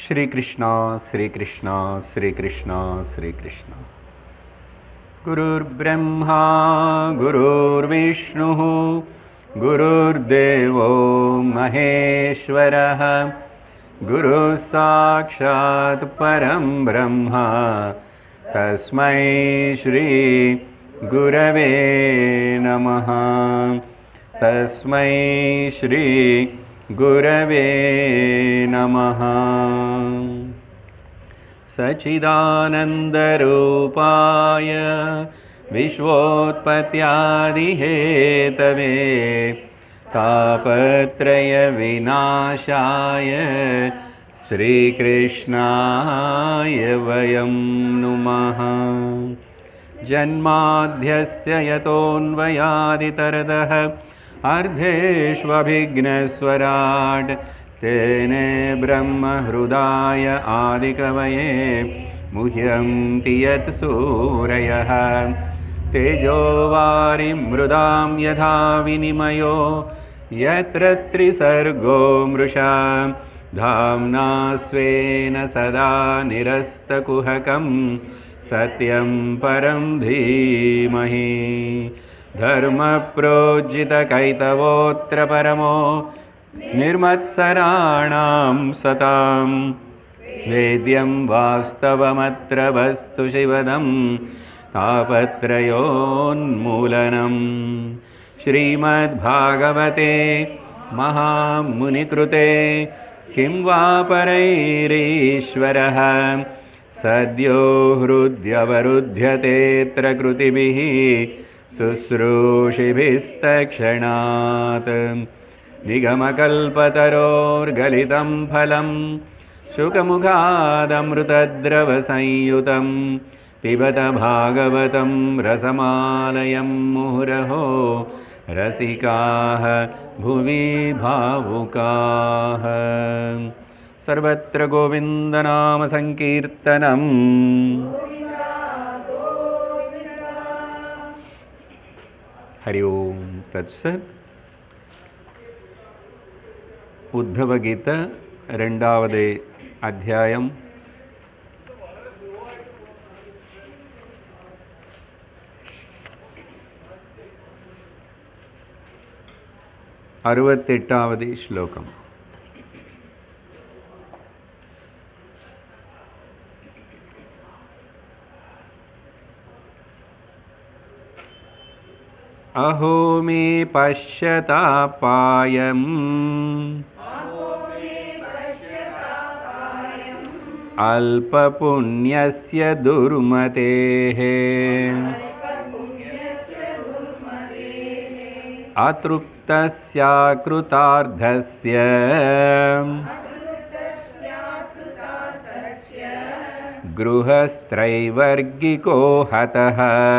श्रीकृष्ण श्रीकृष्ण श्रीकृष्ण श्रीकृष्ण गुरुर्ब्रह्मा गुरुर्विष्णुः गुरुर्देवो महेश्वरः गुरुः साक्षात् परं ब्रह्म तस्मै श्रीगुरवे नमः तस्मै श्रीगुरवे नमः सचिदानन्दरूपाय विश्वोत्पत्त्यादिहेतवे तापत्रयविनाशाय श्रीकृष्णाय वयं नुमः जन्माध्यस्य यतोऽन्वयादितरदः अर्धेष्वभिघ्नस्वराट् तेने ब्रह्महृदाय आदिकवये मुह्यन्ति यत् सूरयः तेजोवारिं मृदां यथा विनिमयो यत्र त्रिसर्गो मृषा धाम्ना स्वेन सदा निरस्तकुहकं सत्यं परं धीमहि धर्मप्रोज्जितकैतवोऽत्र परमो निर्मत्सराणां सतां वेद्यं वास्तवमत्र वस्तु शिवदं तापत्रयोन्मूलनं श्रीमद्भागवते महामुनिकृते किं वा परैरीश्वरः सद्यो हृद्यवरुध्यतेऽत्र कृतिभिः शुश्रूषिभिस्तक्षणात् निगमकल्पतरोर्गलितं फलं शुकमुखादमृतद्रवसंयुतं पिबत भागवतं रसमालयं मुहुरहो रसिकाः भुवि भावुकाः सर्वत्र गोविन्दनामसङ्कीर्तनम् हरि ओं तत्सत् உத்தவகீத ரெண்டாவது அத்தியாயம் அறுபத்தெட்டாவது ஸ்லோகம் अहो मे पश्यतापायम् अल्पपुण्यस्य दुर्मतेः अतृप्तस्याकृतार्धस्य गृहस्त्रैवर्गिको हतः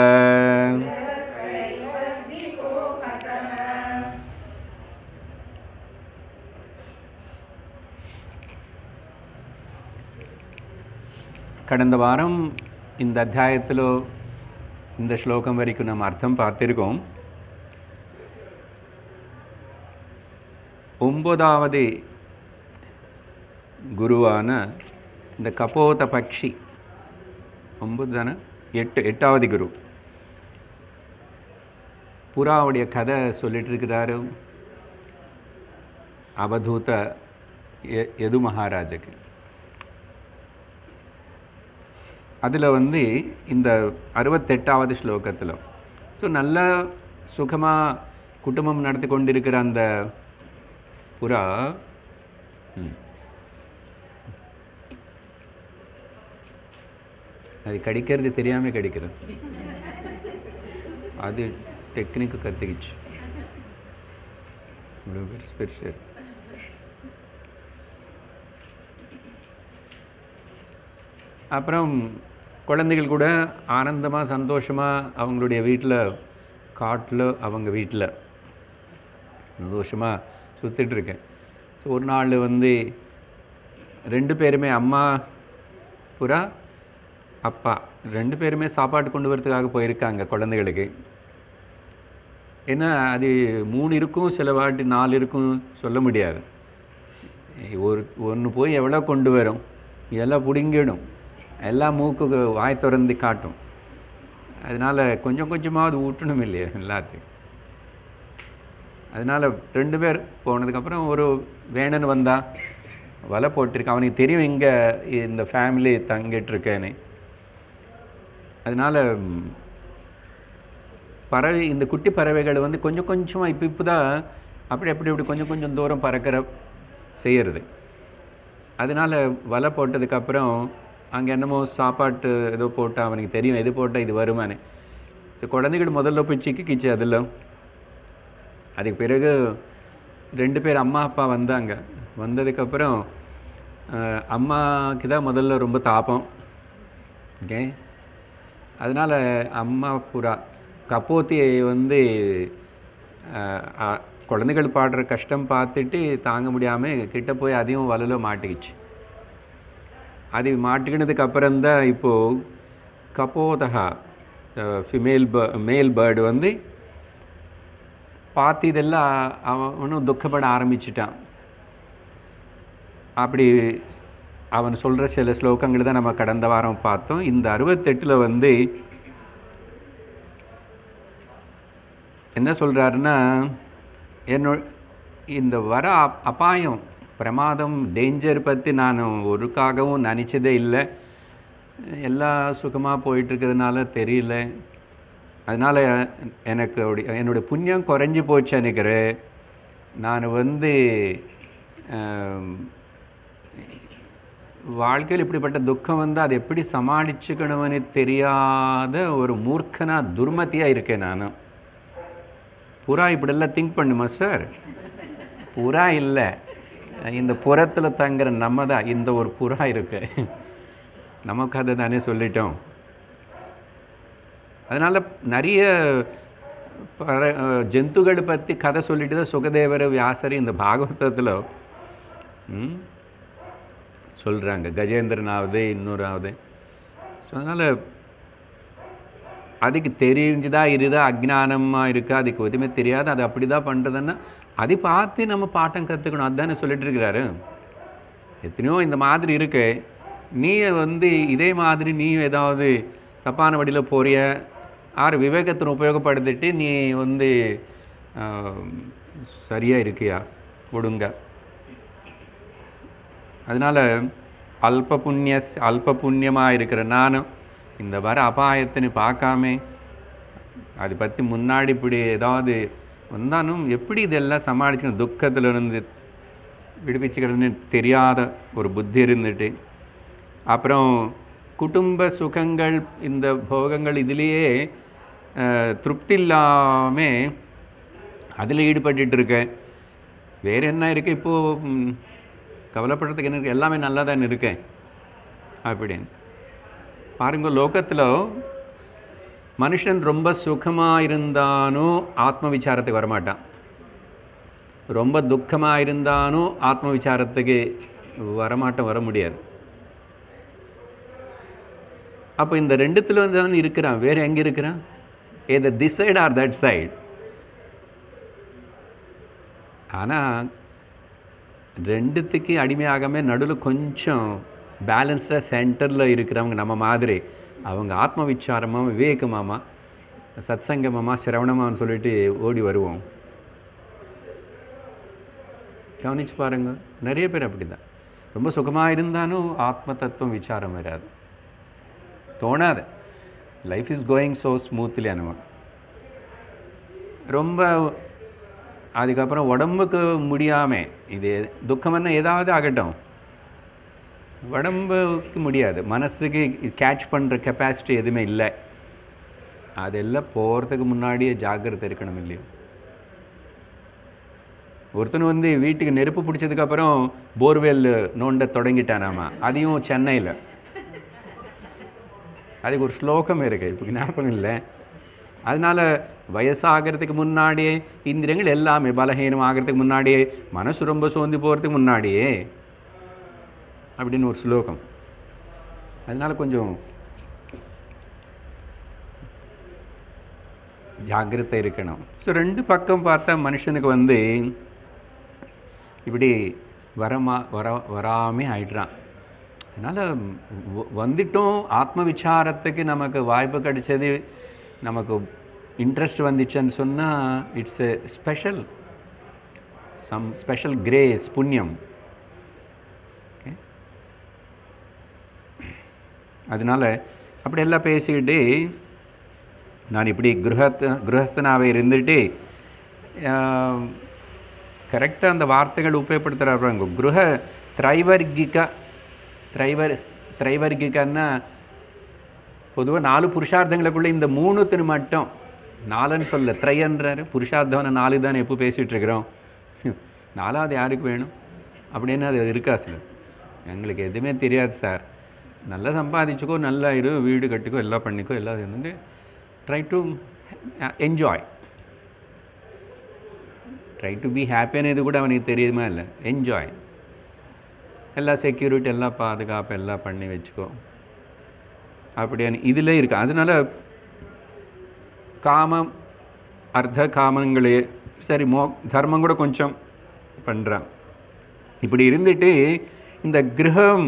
கடந்த வாரம் இந்த அத்தியாயத்தில் இந்த ஸ்லோகம் வரைக்கும் நம்ம அர்த்தம் பார்த்திருக்கோம் ஒன்பதாவது குருவான இந்த கபோத பக்ஷி ஒன்பது தானே எட்டு எட்டாவது குரு புறாவுடைய கதை சொல்லிட்டு இருக்கிறாரு அவதூத எ- எது மகாராஜுக்கு அதில் வந்து இந்த அறுபத்தெட்டாவது ஸ்லோகத்தில் ஸோ நல்ல சுகமாக குடும்பம் நடத்தி கொண்டிருக்கிற அந்த புறா ம். அது கடிக்கிறது தெரியாமல் கடிக்கிறது அது டெக்னிக்கு கற்றுக்கிச்சு இவ்வளோ பெருசு பெருசு அப்புறம் குழந்தைகள் கூட ஆனந்தமாக சந்தோஷமாக அவங்களுடைய வீட்டில் காட்டில் அவங்க வீட்டில் சந்தோஷமாக சுற்றிட்டு இருக்கேன் ஸோ ஒரு நாள் வந்து ரெண்டு பேருமே அம்மா புறா அப்பா ரெண்டு பேருமே சாப்பாடு கொண்டு வரதுக்காக போயிருக்காங்க குழந்தைகளுக்கு ஏன்னா அது மூணு இருக்கும் சில வாட்டி நாலு இருக்கும் சொல்ல முடியாது ஒரு ஒன்று போய் எவ்வளோ கொண்டு வரும் இதெல்லாம் பிடுங்கிடும் எல்லாம் மூக்குக்கு வாய் திறந்து காட்டும் அதனால கொஞ்சம் கொஞ்சமாவது ஊட்டணும் இல்லையா எல்லாத்தையும் அதனால ரெண்டு பேர் போனதுக்கப்புறம் ஒரு வேணன் வந்தா வலை போட்டிருக்கான் அவனுக்கு தெரியும் இங்கே இந்த ஃபேமிலி தங்கிட்டு இருக்கேன்னு அதனால ம், பறவை இந்த குட்டி பறவைகள் வந்து கொஞ்சம் கொஞ்சமாக இப்போ இப்போ தான் அப்படி அப்படி இப்படி கொஞ்சம் கொஞ்சம் தூரம் பறக்கிற செய்யறது அதனால வலை போட்டதுக்கப்புறம் அங்கே என்னமோ சாப்பாட்டு ஏதோ போட்டா அவனுக்கு தெரியும் எது போட்டால் இது வருமானு இந்த குழந்தைகள் முதல்ல போய் சிக்கிக்கிச்சு அதில் அதுக்கு பிறகு ரெண்டு பேர் அம்மா அப்பா வந்தாங்க வந்ததுக்கப்புறம் அஹ், அம்மாக்கு தான் முதல்ல ரொம்ப தாபம் ஓகே அதனால அம்மா புறா கப்போத்தியை வந்து அஹ், அ- குழந்தைகள் பாடுற கஷ்டம் பார்த்துட்டு தாங்க முடியாமல் கிட்ட போய் அதையும் வலையில மாட்டிக்கிச்சு அது மாட்டிக்கினதுக்கு அப்புறம் தான் இப்போது கப்போதகா ஃபிமேல் ப மேல் பேர்டு வந்து பார்த்து இதெல்லாம் அவனும் துக்கப்பட ஆரம்பிச்சிட்டான் அப்படி அவன் சொல்கிற சில ஸ்லோகங்கள் தான் நம்ம கடந்த வாரம் பார்த்தோம் இந்த அறுபத்தெட்டில் வந்து என்ன சொல்கிறாருன்னா என்னோ இந்த வர அப்- அபாயம் பிரமாதம் டேஞ்சர் பற்றி நான் ஒருக்காகவும் நினச்சதே இல்லை எல்லாம் சுகமாக போயிட்டுருக்கிறதுனால தெரியல அதனால் எனக்கு அப்படி- என்னுடைய புண்ணியம் குறைஞ்சி போச்சு நினைக்கிறேன் நான் வந்து ஆம், வாழ்க்கையில் இப்படிப்பட்ட துக்கம் வந்து அதை எப்படி சமாளிச்சுக்கணும்னு தெரியாத ஒரு மூர்க்கனா துர்மதியாக இருக்கேன் நான் புறா இப்படியெல்லாம் திங்க் பண்ணுமா சார் புறா இல்லை இந்த புறத்தில் தங்குற நம்ம தான் இந்த ஒரு புறா இருக்கு நமக்கு அதை தானே சொல்லிட்டோம் அதனால் நிறைய பற ஜந்துக்களை பற்றி கதை சொல்லிட்டு தான் சுகதேவர் வியாசர் இந்த பாகவதத்தில் சொல்கிறாங்க கஜேந்திரனாவது இன்னொராவது ஸோ அதனால் அதுக்கு தெரிஞ்சுதா இருதா அஜ்ஞானமாக இருக்கா அதுக்கு எதுவுமே தெரியாது அது அப்படி தான் பண்ணுறதுன்னா அதை பார்த்து நம்ம பாட்டம் கற்றுக்கணும் அதுதானே சொல்லிட்டு இருக்கிறாரு எத்தனையோ இந்த மாதிரி இருக்கு நீ வந்து இதே மாதிரி நீ ஏதாவது தப்பான வழியில் போறிய ஆறு விவேகத்தை உபயோகப்படுத்திட்டு நீ வந்து ஆம், சரியா இருக்கியா ஒடுங்க அதனால அல்ப புண்ணிய அல்ப புண்ணியமாக இருக்கிற நானும் இந்த வர அபாயத்தின்னு பார்க்காம அதை பற்றி முன்னாடி இப்படி ஏதாவது வந்தாலும் எப்படி இதெல்லாம் சமாளிக்கணும் துக்கத்துல இருந்து விடுவிச்சுக்கிறதுன்னு தெரியாத ஒரு புத்தி இருந்துட்டு அப்புறம் குடும்ப சுகங்கள் இந்த போகங்கள் இதுலேயே அஹ், திருப்தி இல்லாமல் அதில் ஈடுபட்டுட்டு இருக்கேன் வேறு என்ன இருக்குது இப்போது கவலைப்படுறதுக்கு என்ன இருக்கு எல்லாமே நல்லா தான் இருக்கேன் அப்படின்னு பாருங்க லோகத்தில் மனுஷன் ரொம்ப சுகமாக இருந்தானோ ஆத்ம விசாரத்துக்கு வரமாட்டான் ரொம்ப துக்கமாக இருந்தானோ ஆத்ம விசாரத்துக்கு வரமாட்டம் வர முடியாது அப்போ இந்த ரெண்டுத்துல வந்து தான் இருக்கிறான் வேற எங்க இருக்கிறான் either this side or that side ஆனா ரெண்டுத்துக்கு அடிமையாகாம நடுவில் கொஞ்சம் பேலன்ஸ்டாக சென்டரில் இருக்கிறவங்க நம்ம மாதிரி அவங்க ஆத்ம விசாரமா விவேகமாமா சத்சங்கமாமா சிரவணமான்னு சொல்லிட்டு ஓடி வருவோம் கவனிச்சு பாருங்க நிறைய பேர் அப்படிதான் ரொம்ப சுகமாக இருந்தாலும் ஆத்ம தத்துவம் விசாரம் வராது தோணாது life is going so smoothly அனுவன் ரொம்ப அதுக்கப்புறம் உடம்புக்கு முடியாமல் இது துக்கம்னா ஏதாவது ஆகட்டும் உடம்புக்கு முடியாது மனசுக்கு கேட்ச் பண்ணுற கெப்பாசிட்டி எதுவுமே இல்லை அதெல்லாம் போகிறதுக்கு முன்னாடியே ஜாக்கிரதை இருக்கணும் இல்லையோ ஒருத்தன் வந்து வீட்டுக்கு நெருப்பு பிடிச்சதுக்கப்புறம் போர்வெல் நோண்ட தொடங்கிட்டானாமா அதையும் சென்னையில் அதுக்கு ஒரு ஸ்லோகம் இருக்கு இப்போ ஞாபகம் இல்லை அதனால வயசாகிறதுக்கு முன்னாடியே இந்திரியங்கள் எல்லாமே பலகீனம் ஆகிறதுக்கு முன்னாடியே மனசு ரொம்ப சோர்ந்து போகிறதுக்கு முன்னாடியே அப்படின்னு ஒரு ஸ்லோகம் அதனால கொஞ்சம் ஜாக்கிரதை இருக்கணும் ஸோ ரெண்டு பக்கம் பார்த்தா மனுஷனுக்கு வந்து இப்படி வரமா வர வராமே ஆயிடுறான் அதனால் வ- வந்துட்டோம் ஆத்ம விசாரத்துக்கு நமக்கு வாய்ப்பு கிடைச்சது நமக்கு இன்ட்ரெஸ்ட் வந்துச்சுன்னு சொன்னால் it's a special some special grace புண்ணியம் ஓகே அதனால அப்படி எல்லாம் பேசிக்கிட்டு நான் இப்படி கிரகத்த கிரகஸ்தனாகவே இருந்துட்டு கரெக்டாக அந்த வார்த்தைகள் உபயோகப்படுத்துகிறாங்க கிரக திரைவர்கிக திரைவர் திரைவர்கிகன்னா பொதுவாக நாலு புருஷார்த்தங்களுக்குள்ள இந்த மூணுத்துன்னு மட்டும் நாலுன்னு சொல்ல திரையன்றாரு புருஷார்த்தம்னு நாலு தானே எப்போ பேசிகிட்டு இருக்கிறோம் நாலாவது யாருக்கு வேணும் அப்படின்னு அது இருக்கா சார் எங்களுக்கு எதுவுமே தெரியாது சார் நல்லா சம்பாதிச்சுக்கோ நல்லா இரு வீடு கட்டிக்கோ எல்லாம் பண்ணிக்கோ எல்லாம் இருந்து try to enjoy try to be happy అనేది கூட அவனுக்கு தெரியுமா இல்லை என்ஜாய் எல்லாம் செக்யூரிட்டி எல்லாம் பாதுகாப்பு எல்லாம் பண்ணி வச்சுக்கோ அப்படின்னு இதில் இருக்கு அதனால காமம் அர்த்த காமங்களே சரி மோ தர்மம் கூட கொஞ்சம் பண்ணுறான் இப்படி இருந்துட்டு இந்த கிரகம்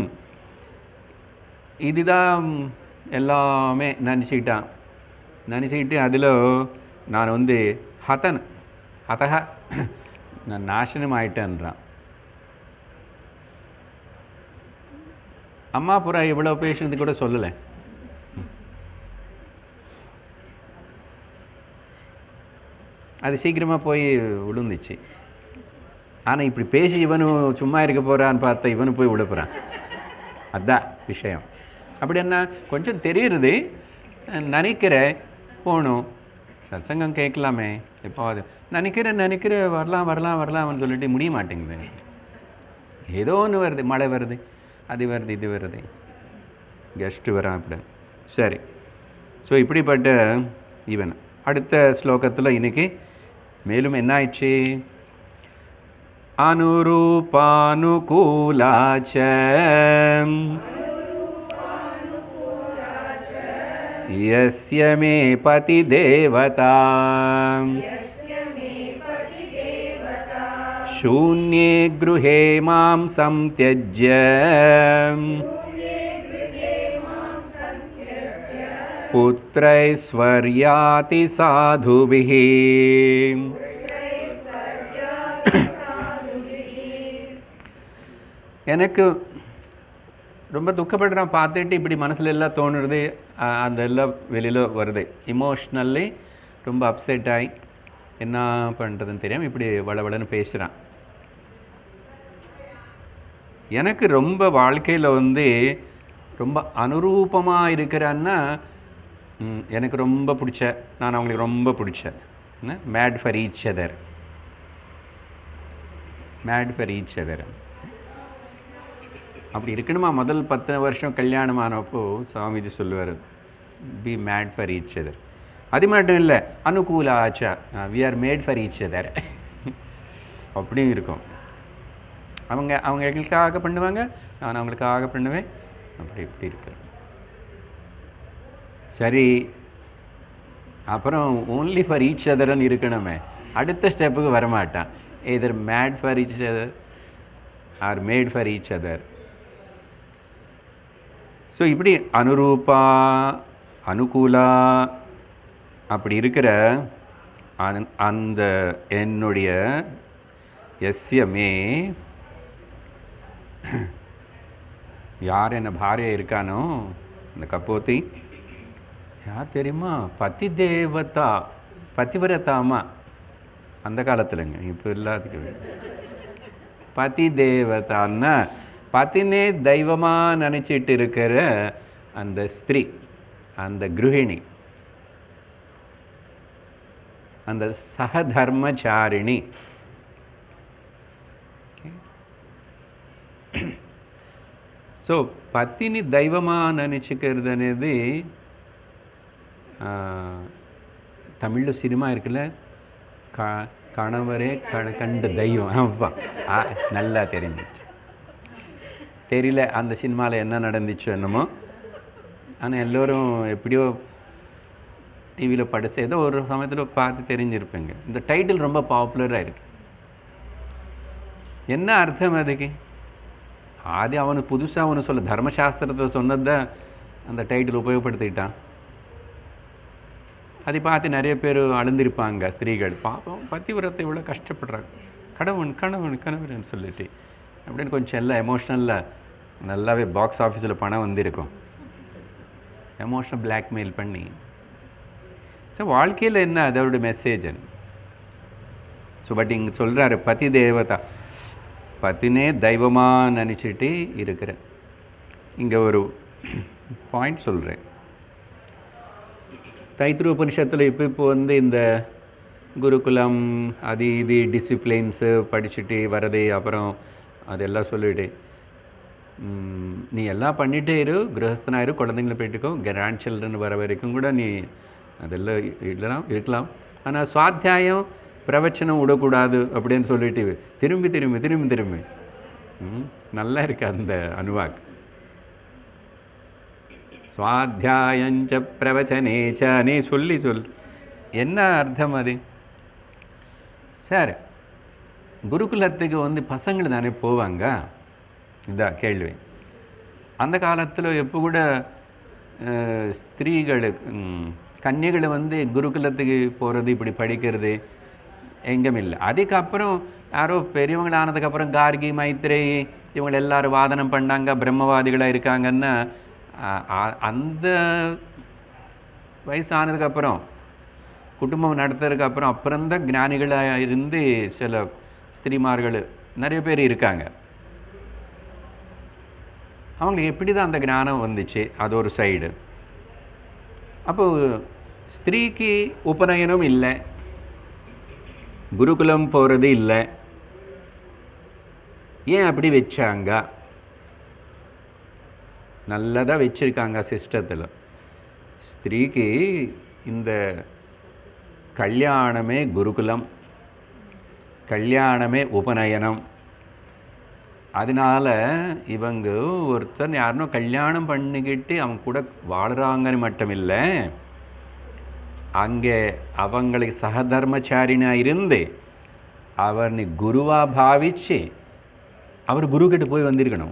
இதுதான் எல்லாமே நினச்சிக்கிட்டான் நினச்சிக்கிட்டு அதில் நான் வந்து ஹதன் ஹதக நான் நாசனம் ஆயிட்டேன்றான் அம்மா புறா இவ்வளோ பேசுனது கூட சொல்லலை அது சீக்கிரமாக போய் விழுந்துச்சு ஆனால் இப்படி பேசி இவனும் சும்மா இருக்க போகிறான்னு பார்த்தா இவனு போய் விழுப்புறான் அதான் விஷயம் அப்படி என்ன கொஞ்சம் தெரியுறது நினைக்கிறேன் போகணும் சத்சங்கம் கேட்கலாமே எப்போது நினைக்கிறேன் நினைக்கிறேன் வரலாம் வரலாம் வரலாம்னு சொல்லிட்டு முடிய மாட்டேங்குது ஏதோ ஒன்று வருது மழை வருது அது வருது இது வருது கெஸ்ட்டு வரான் இப்படி சரி ஸோ இப்படிப்பட்ட இவன் அடுத்த ஸ்லோகத்தில் இன்னைக்கு மேலும் என்ன ஆயிடுச்சு அனுரூபானுகூலாச்ச यस्य मे पतिदेवता शून्ये गृहे मां संत्यज्य पुत्रैश्वर्याति साधुभिः எனக்கு ரொம்ப துக்கப்படுறான் பார்த்துட்டு இப்படி மனசுல எல்லாம் தோணுறது அ- அந்த எல்லாம் வெளியில் வருது இமோஷ்னல்லி ரொம்ப அப்செட் ஆகி என்ன பண்ணுறதுன்னு தெரியாமல் இப்படி வளவளன்னு பேசுகிறான் எனக்கு ரொம்ப வாழ்க்கையில் வந்து ரொம்ப அனுரூபமாக இருக்கிறான்னா ம், எனக்கு ரொம்ப பிடிச்ச நான் அவங்களுக்கு ரொம்ப பிடிச்ச made for each other made for each other அப்படி இருக்கணுமா முதல் பத்து வருஷம் கல்யாணம் ஆனப்போ சுவாமிஜி சொல்லுவார் be made for each other அது மட்டும் இல்லை அனுகூல ஆச்சா we are made for each other அப்படியும் இருக்கும் அவங்க அவங்க எங்களுக்காக பண்ணுவாங்க நான் அவங்களுக்காக பண்ணுவேன் அப்படி இப்படி இருக்கு சரி அப்புறம் ஓன்லி ஃபார் ஈச் அதர்னு இருக்கணுமே அடுத்த ஸ்டெப்புக்கு வரமாட்டான் either made for each other or made for each other so இப்படி அனுரூபா அனுகூலா அப்படி இருக்கிற அந்த- அந்த என்னுடைய எஸ்யமே யார் என்ன பாரிய இருக்கானோ அந்த கப்போத்தி யார் தெரியுமா பதி தேவதா பதிவிரதாமா அந்த காலத்துலங்க இப்போ இல்லாததுக்கு பதி தேவதான்னா பதினே தெய்வமா நினைச்சிட்டு இருக்கிற அந்த ஸ்திரீ அந்த கிருஹிணி அந்த சகதர்மச்சாரிணி ஸோ பத்தினி தெய்வமாக நினச்சிக்கிறது అనేది தமிழில் சினிமா இருக்குல்ல க கணவரே க கண்ட தெய்வம் ஆமாப்பா ஆ நல்லா தெரிஞ்சிச்சு தெரியல அந்த சினிமாவில் என்ன நடந்துச்சோ என்னமோ ஆனால் எல்லோரும் எப்படியோ டிவியில் படிச்சு ஏதோ ஒரு சமயத்தில் பார்த்து தெரிஞ்சிருப்பேங்க இந்த டைட்டில் ரொம்ப பாப்புலராக இருக்கு என்ன அர்த்தம் அதுக்கு அது அவனு புதுசாக அவனு சொல்ல தர்மசாஸ்திரத்தை சொன்னதை அந்த டைட்டில் உபயோகப்படுத்திக்கிட்டான் அதை பார்த்து நிறைய பேர் அழுந்திருப்பாங்க ஸ்திரீகள் பாப்போம் பத்திவிரத்தை இவ்வளோ கஷ்டப்படுறாங்க கணவன் கணவன் கணவன் சொல்லிட்டு அப்படின்னு கொஞ்சம் எல்லாம் எமோஷ்னலில் நல்லாவே பாக்ஸ் ஆஃபீஸில் பணம் வந்திருக்கும் எமோஷனல் பிளாக்மெயில் பண்ணி ஸோ வாழ்க்கையில் என்ன அதோட மெசேஜ் ஸோ பட் இங்கே சொல்கிறாரு பதி தேவதா பத்தினே தெய்வமாக நினச்சிட்டு இருக்கிற இங்கே ஒரு பாயிண்ட் சொல்கிறேன் தைத்திரு உபனிஷத்தில் இப்போ இப்போ வந்து இந்த குருகுலம் அது இது டிசிப்ளின்ஸு படிச்சுட்டு வரது அப்புறம் அதெல்லாம் சொல்லிட்டு ம், நீ எல்லாம் பண்ணிட்டே இரு கிரகஸ்தனா இரு குழந்தைங்களை போயிட்டுக்கோ கிராண்ட் சில்ட்ரன் வர வரைக்கும் கூட நீ அதெல்லாம் இல்லலாம் இருக்கலாம் ஆனால் சுவாத்தியாயம் பிரவச்சனம் விடக்கூடாது அப்படின்னு சொல்லிட்டு திரும்பி திரும்பி திரும்பி திரும்பி ம், நல்லா இருக்கு அந்த அனுவாக் சுவாத்தியாயஞ்ச பிரவச்சனேச்ச நீ சொல்லி சொல் என்ன அர்த்தம் அது சார் குருகுலத்துக்கு வந்து பசங்கள் தானே போவாங்க இதான் கேள்வி அந்த காலத்தில் எப்போ கூட அஹ், ஸ்திரீகளுக்கு ம், கன்னிகளை வந்து குருகுலத்துக்கு போகிறது இப்படி படிக்கிறது எங்கும் இல்லை அதுக்கப்புறம் யாரோ பெரியவங்கள ஆனதுக்கப்புறம் கார்கி மைத்ரேயி இவங்க எல்லாரும் வாதனம் பண்ணாங்க பிரம்மவாதிகளாக இருக்காங்கன்னா அ- அ- அந்த வயசானதுக்கப்புறம் குடும்பம் நடத்துறதுக்கு அப்புறம் அப்புறம்தான் ஞானிகளாக இருந்து சில ஸ்திரீமார்கள் நிறைய பேர் இருக்காங்க அவங்களுக்கு எப்படி தான் அந்த ஞானம் வந்துச்சு அது ஒரு சைடு அப்போ ஸ்திரீக்கு உபநயனம் இல்லை குருகுலம் போகிறது இல்லை ஏன் அப்படி வச்சாங்க நல்லதாக வச்சுருக்காங்க சிஸ்டத்தில் ஸ்திரீக்கு இந்த கல்யாணமே குருகுலம் கல்யாணமே உபநயனம் அதனால இவங்க ஒருத்தர் யாருனோ கல்யாணம் பண்ணிக்கிட்டு அவங்க கூட வாழ்கிறாங்கன்னு மட்டும் இல்லை அங்கே அவங்களுக்கு சகதர்மச்சாரினா இருந்து அவர்னு குருவா பாவிச்சு அவர் குரு கிட்ட போய் வந்திருக்கணும்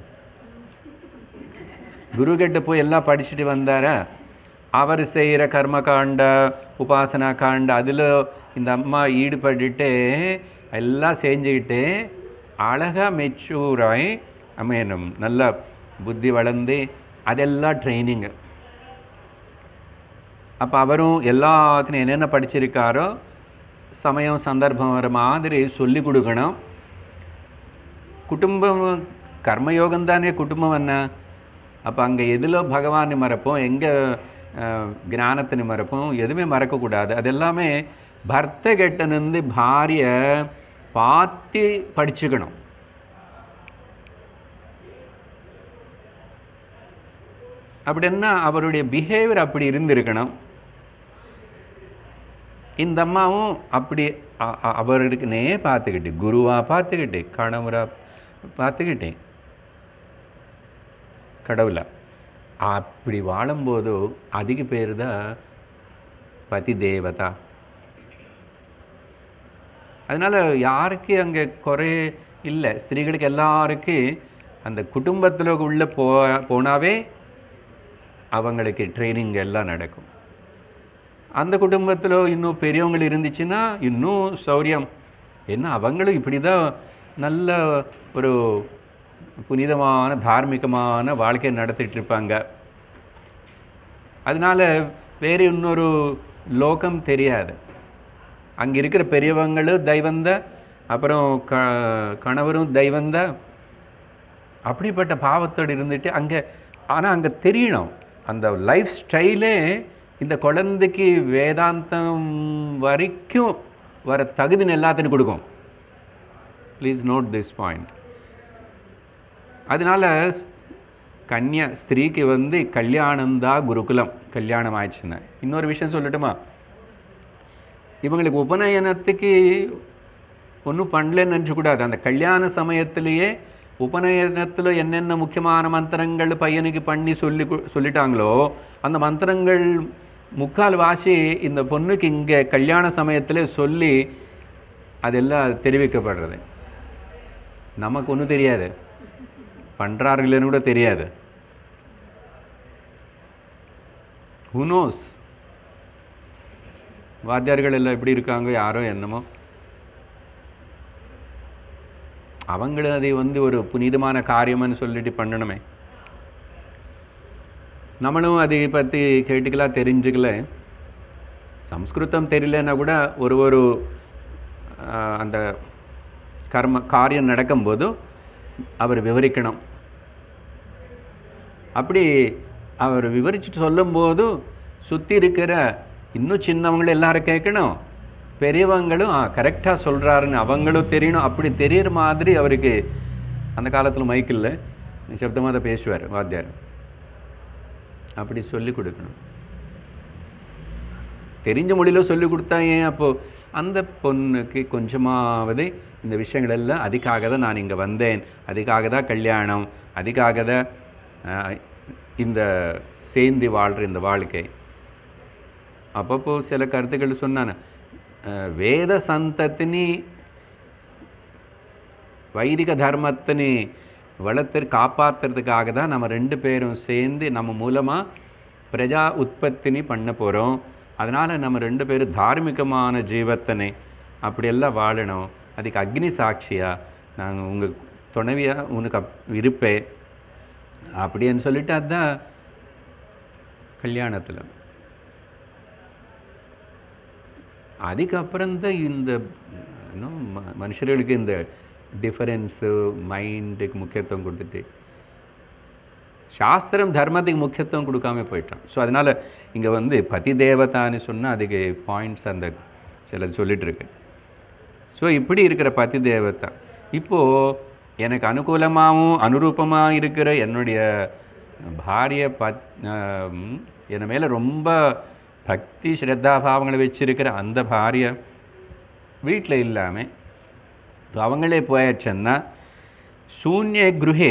குரு கிட்ட போய் எல்லாம் படிச்சுட்டு வந்தாரா அவர் செய்கிற கர்மகாண்ட உபாசனா காண்ட அதில் இந்த அம்மா ஈடுபட்டுட்டு எல்லாம் செஞ்சுக்கிட்டு அழகாக மெச்சூராய் அமையணும் நல்லா புத்தி வளர்ந்து அதெல்லாம் ட்ரைனிங்கு அப்போ அவரும் எல்லாத்துலையும் என்னென்ன படிச்சிருக்காரோ சமயம் சந்தர்ப்பம் வர மாதிரி சொல்லி கொடுக்கணும் குடும்பம் கர்மயோகம் தானே குடும்பம் என்ன அப்போ அங்கே எதில் பகவானை மறப்போம் எங்கே ஞானத்தினை மறப்போம் எதுவுமே மறக்கக்கூடாது அது எல்லாமே பர்த்த கெட்டனிருந்து பாரிய பார்த்து படிச்சுக்கணும் அப்படின்னா அவருடைய பிஹேவியர் அப்படி இருந்திருக்கணும் இந்த அம்மாவும் அப்படி அ- அ- அவருக்குனே பார்த்துக்கிட்டு குருவா பார்த்துக்கிட்டு கணவரா பார்த்துக்கிட்டு கடவுளா அப்படி வாழும்போது அதிக பேர் தான் பதி தேவதா அதனால யாருக்கு அங்கே குறை இல்லை ஸ்திரீகளுக்கு எல்லாருக்கும் அந்த குடும்பத்தில் உள்ள போ போனாவே அவங்களுக்கு ட்ரைனிங் எல்லாம் நடக்கும் அந்த குடும்பத்தில் இன்னும் பெரியவங்க இருந்துச்சுன்னா இன்னும் சௌரியம் ஏன்னா அவங்களும் இப்படி தான் நல்ல ஒரு புனிதமான தார்மீகமான வாழ்க்கையை நடத்திட்டு இருப்பாங்க அதனால வேறு இன்னொரு லோகம் தெரியாது அங்கே இருக்கிற பெரியவங்களும் தெய்வந்த அப்புறம் க கணவரும் தெய்வந்த அப்படிப்பட்ட பாவத்தோடு இருந்துட்டு அங்கே ஆனால் அங்கே தெரியணும் அந்த லைஃப் ஸ்டைலே இந்த குழந்தைக்கு வேதாந்தம் வரைக்கும் வர தகுதின்னு எல்லாத்தையும் கொடுக்கும் ப்ளீஸ் நோட் திஸ் பாயிண்ட் அதனால கன்யா ஸ்திரீக்கு வந்து கல்யாணம்தான் குருகுலம் கல்யாணம் ஆயிடுச்சுன்னு இன்னொரு விஷயம் சொல்லட்டுமா இவங்களுக்கு உபநயனத்துக்கு ஒன்றும் பண்ணலன்னு நினச்சக்கூடாது அந்த கல்யாண சமயத்திலேயே உபநயனத்தில் என்னென்ன முக்கியமான மந்திரங்கள் பையனுக்கு பண்ணி சொல்லி கு- சொல்லிட்டாங்களோ அந்த மந்திரங்கள் முக்கால் வாசி இந்த பொண்ணுக்கு இங்கே கல்யாண சமயத்தில் சொல்லி அதெல்லாம் தெரிவிக்கப்படுறது நமக்கு ஒன்றும் தெரியாது பண்ணுறாரு இல்லைன்னு கூட தெரியாது ஹூனோஸ் வாத்தியார்கள் எல்லாம் எப்படி இருக்காங்க யாரோ என்னமோ அவங்களும் அதை வந்து ஒரு புனிதமான காரியம்னு சொல்லிட்டு பண்ணணுமே நம்மளும் அதை பற்றி கேட்டுக்கலாம் தெரிஞ்சுக்கல சம்ஸ்கிருதம் தெரியலன்னா கூட ஒரு ஒரு ஆஹ், அந்த கர்ம காரியம் நடக்கும்போது அவர் விவரிக்கணும் அப்படி அவர் விவரிச்சுட்டு சொல்லும்போது சுற்றி இருக்கிற இன்னும் சின்னவங்களும் எல்லாரும் கேட்கணும் பெரியவங்களும் ஆ கரெக்டாக சொல்கிறாருன்னு அவங்களும் தெரியணும் அப்படி தெரியுற மாதிரி அவருக்கு அந்த காலத்தில் மைக்கில் சப்தமாக தான் பேசுவார் வாத்தியார் அப்படி சொல்லி கொடுக்கணும் தெரிஞ்ச மொழியில் சொல்லி கொடுத்தா ஏன் அப்போது அந்த பொண்ணுக்கு கொஞ்சமாவது இந்த விஷயங்கள் எல்லாம் அதுக்காக தான் நான் இங்கே வந்தேன் அதுக்காக தான் கல்யாணம் அதுக்காக தான் ஆஹ், இந்த சேர்ந்து வாழ்கிற இந்த வாழ்க்கை அப்பப்போ சில கருத்துக்கள் சொன்னான் அஹ், வேத சந்தத்தினி வைதிக தர்மத்தினி வளர்த்து காப்பாற்றுறதுக்காக தான் நம்ம ரெண்டு பேரும் சேர்ந்து நம்ம மூலமாக பிரஜா உற்பத்தினி பண்ண போகிறோம் அதனால் நம்ம ரெண்டு பேரும் தார்மீகமான ஜீவத்தனை அப்படியெல்லாம் வாழணும் அதுக்கு அக்னி சாட்சியாக நாங்கள் உங்கள் துணைவியாக உனக்கு அப் இருப்பேன் அப்படின்னு சொல்லிட்டு அதுதான் கல்யாணத்தில் அதுக்கப்புறம் தான் இந்த இன்னும் ம- மனுஷர்களுக்கு இந்த டிஃபரன்ஸு மைண்டுக்கு முக்கியத்துவம் கொடுத்துட்டு சாஸ்திரம் தர்மத்துக்கு முக்கியத்துவம் கொடுக்காம போயிட்டான் ஸோ அதனால் இங்கே வந்து பதி தேவதான்னு சொன்னால் அதுக்கு பாயிண்ட்ஸ் அந்த சிலது சொல்லிட்டு இருக்கு ஸோ இப்படி இருக்கிற பதி தேவதா இப்போது எனக்கு அனுகூலமாகவும் அனுரூபமாக இருக்கிற என்னுடைய பாரிய பத் ஆம், என் மேலே ரொம்ப பக்தி ஸ்ரத்தாபாவங்களை வச்சிருக்கிற அந்த பாரிய வீட்டில் இல்லாமல் அவங்களே போயாச்சுன்னா சூன்ய குருஹே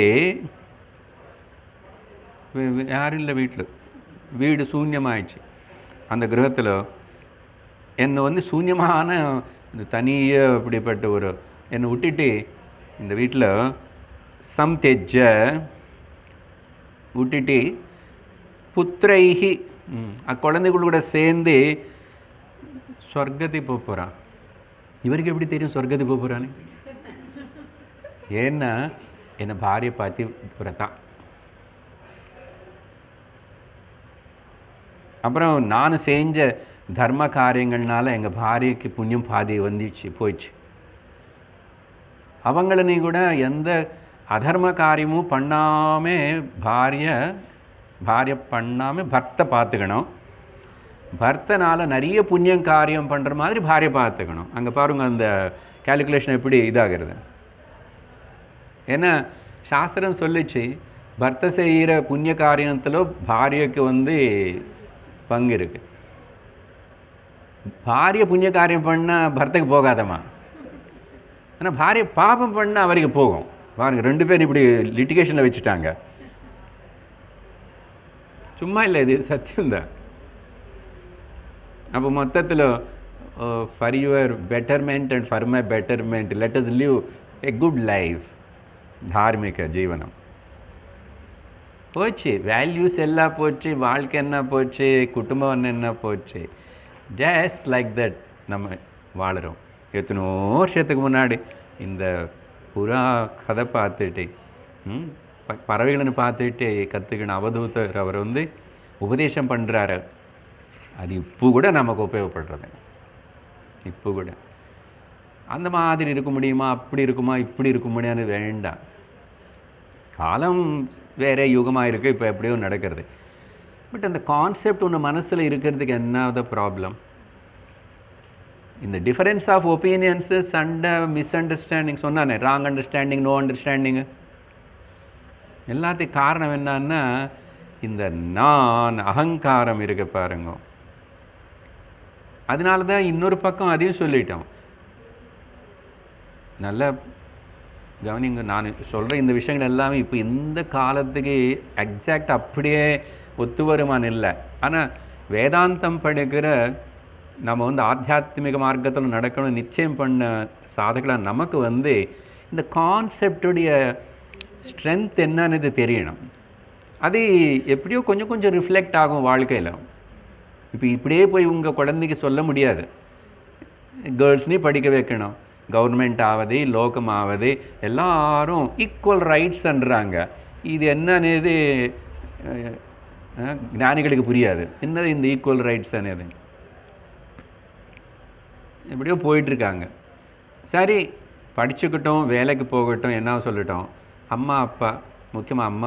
வி- வி- யாரும் இல்லை வீட்டில் வீடு சூன்யமாயிடுச்சு அந்த கிரகத்தில் என்னை வந்து சூன்யமான இந்த தனிய அப்படிப்பட்ட ஒரு என்னை விட்டுட்டு இந்த வீட்டில் சம் தெஜ்ஜ விட்டுட்டு புத்திரைஹி ம், அ குழந்தைகள் கூட சேர்ந்து சொர்க்கத்துக்கு போக போகிறான் இவருக்கு எப்படி தெரியும் சொர்க்கத்துக்கு போக போகிறான்னு ஏன்னா என்னை பாரிய பார்த்து புறத்தான் அப்புறம் நான் செஞ்ச தர்ம காரியங்கள்னால எங்கள் பாரியக்கு புண்ணியம் பாதி வந்துச்சு போயிடுச்சு அவங்களனி கூட எந்த அதர்ம காரியமும் பண்ணாம பாரிய பாரிய பண்ணாம பர்த்தை பார்த்துக்கணும் பர்த்தனால நிறைய புண்ணியம் காரியம் பண்ணுற மாதிரி பாரிய பார்த்துக்கணும் அங்கே பாருங்க அந்த கால்குலேஷன் எப்படி இதாகிறது ஏன்னா சாஸ்திரம் சொல்லிச்சு பர்த்த செய்கிற புண்ணிய காரியத்தில் பாரியக்கு வந்து பங்கு இருக்கு பாரிய புண்ணிய காரியம் பண்ணால் பர்த்தக்கு போகாதம்மா ஆனால் பாரிய பாபம் பண்ணால் அவருக்கு போகும் பாருங்க ரெண்டு பேரும் இப்படி லிட்டிகேஷனில் வச்சுட்டாங்க சும்மா இல்லை இது சத்தியம்தான் அப்போ மொத்தத்தில் for your betterment and for my betterment let us live a good life தார்மிக ஜீவனம் போச்சு வேல்யூஸ் எல்லாம் போச்சு வாழ்க்கை என்ன போச்சு குடும்பம் என்ன போச்சு ஜஸ்ட் லைக் தட் நம்ம வாழுறோம் எத்தனோ வருஷத்துக்கு முன்னாடி இந்த புறா கதை பார்த்துட்டு ம், ப- பறவைಗಳನ್ನು பார்த்துட்டு கற்றுக்கின அவதூதர் அவர் வந்து உபதேசம் பண்ணுறாரு அது இப்போ கூட நமக்கு உபயோகப்படுறது இப்போ கூட அந்த மாதிரி இருக்க முடியுமா அப்படி இருக்குமா இப்படி இருக்க முடியாதுன்னு வேண்டாம் காலம் வேற யுகமாக இருக்குது இப்போ எப்படியோ நடக்கிறது பட் அந்த கான்செப்ட் ஒன்று மனசில் இருக்கிறதுக்கு என்ன ப்ராப்ளம் இந்த டிஃபரன்ஸ் ஆஃப் ஒப்பீனியன்ஸு சண்டை மிஸ் அண்டர்ஸ்டாண்டிங் சொன்னானே ராங் அண்டர்ஸ்டாண்டிங் நோ அண்டர்ஸ்டாண்டிங்கு எல்லாத்துக்கும் காரணம் என்னன்னா இந்த நான் அகங்காரம் இருக்கு பாருங்க அதனால தான் இன்னொரு பக்கம் அதையும் சொல்லிட்டோம் நல்ல கவனிங்க நான் சொல்கிற இந்த விஷயங்கள் எல்லாமே இப்போ இந்த காலத்துக்கு எக்ஸாக்ட் அப்படியே ஒத்து வருமானம் இல்லை ஆனால் வேதாந்தம் படிக்கிற நம்ம வந்து ஆத்தியாத்மிக மார்க்கத்தில் நடக்கணும் நிச்சயம் பண்ண சாதகலாம் நமக்கு வந்து இந்த கான்செப்டுடைய ஸ்ட்ரென்த் என்னன்னு தெரியணும் அது எப்படியோ கொஞ்சம் கொஞ்சம் ரிஃப்ளெக்ட் ஆகும் வாழ்க்கையில் இப்போ இப்படியே போய் உங்கள் குழந்தைக்கு சொல்ல முடியாது கேர்ள்ஸ்னையும் படிக்க வைக்கணும் கவர்மெண்ட் ஆவது லோகம் ஆவது எல்லாரும் ஈக்குவல் ரைட்ஸ்ன்றாங்க இது என்னன்னு அஹ், அஹ், ஞானிகளுக்கு புரியாது என்னது இந்த ஈக்குவல் ரைட்ஸ் అనేది எப்படியோ போயிட்டுருக்காங்க சரி படிச்சுக்கிட்டோம் வேலைக்கு போகட்டும் என்ன சொல்லட்டும் அம்மா அப்பா முக்கியமாக அம்மா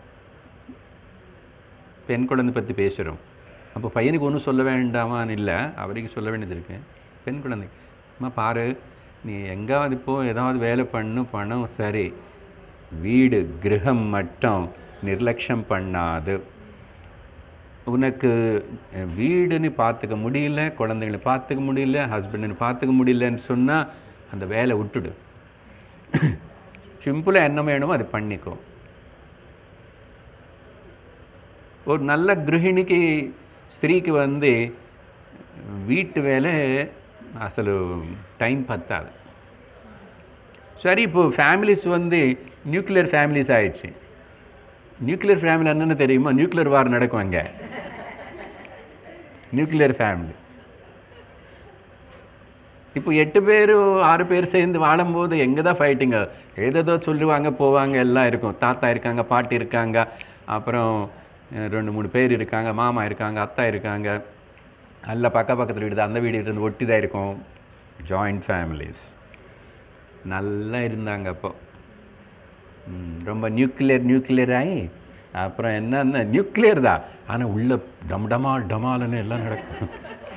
பெண் குழந்தை பற்றி பேசுகிறோம் அப்போ பையனுக்கு ஒன்றும் சொல்ல வேண்டாமான்னு இல்லை அவருக்கு சொல்ல வேண்டியது இருக்கு பெண் குழந்தை அம்மா பாரு நீ எங்காவது இப்போ ஏதாவது வேலை பண்ணு பணம் சரி வீடு கிரகம் மட்டும் நிர்லட்சம் பண்ணாது உனக்கு அஹ், வீடுன்னு பார்த்துக்க முடியல குழந்தைங்களை பார்த்துக்க முடியல ஹஸ்பண்டுன்னு பார்த்துக்க முடியலன்னு சொன்னால் அந்த வேலை விட்டுடு சிம்பிளாக என்ன வேணுமோ அது பண்ணிக்கோ ஒரு நல்ல గృహిణికి స్త్రీకి வந்து வீட்டு வேலை అసలు టైం పత్తాது சரி இப்போ ஃபேமிலிஸ் வந்து நியூக்ளியர் ஃபேமிலிஸ் ஆயிடுச்சு நியூக்ளியர் ஃபேமிலி என்னன்னு தெரியுமா நியூக்ளியர் வார் நடக்கும் அங்கே நியூக்ளியர் ஃபேமிலி இப்போ எட்டு பேர் ஆறு பேர் சேர்ந்து வாழும்போது எங்கே தான் ஃபைட்டிங்க ஏதேதோ சொல்லுவாங்க போவாங்க எல்லாம் இருக்கும் தாத்தா இருக்காங்க பாட்டி இருக்காங்க அப்புறம் அஹ், ரெண்டு மூணு பேர் இருக்காங்க மாமா இருக்காங்க அத்தா இருக்காங்க நல்ல பக்க பக்கத்தில் வீடு அந்த வீடு இருந்து ஒட்டி தான் இருக்கும் ஜாயிண்ட் ஃபேமிலிஸ் நல்லா இருந்தாங்க அப்போ ம், ரொம்ப நியூக்ளியர் நியூக்ளியர் ஆகி அப்புறம் என்னன்னா நியூக்ளியர் தான் ஆனால் உள்ள டம் டமால் டமால்னு எல்லாம் நடக்கும்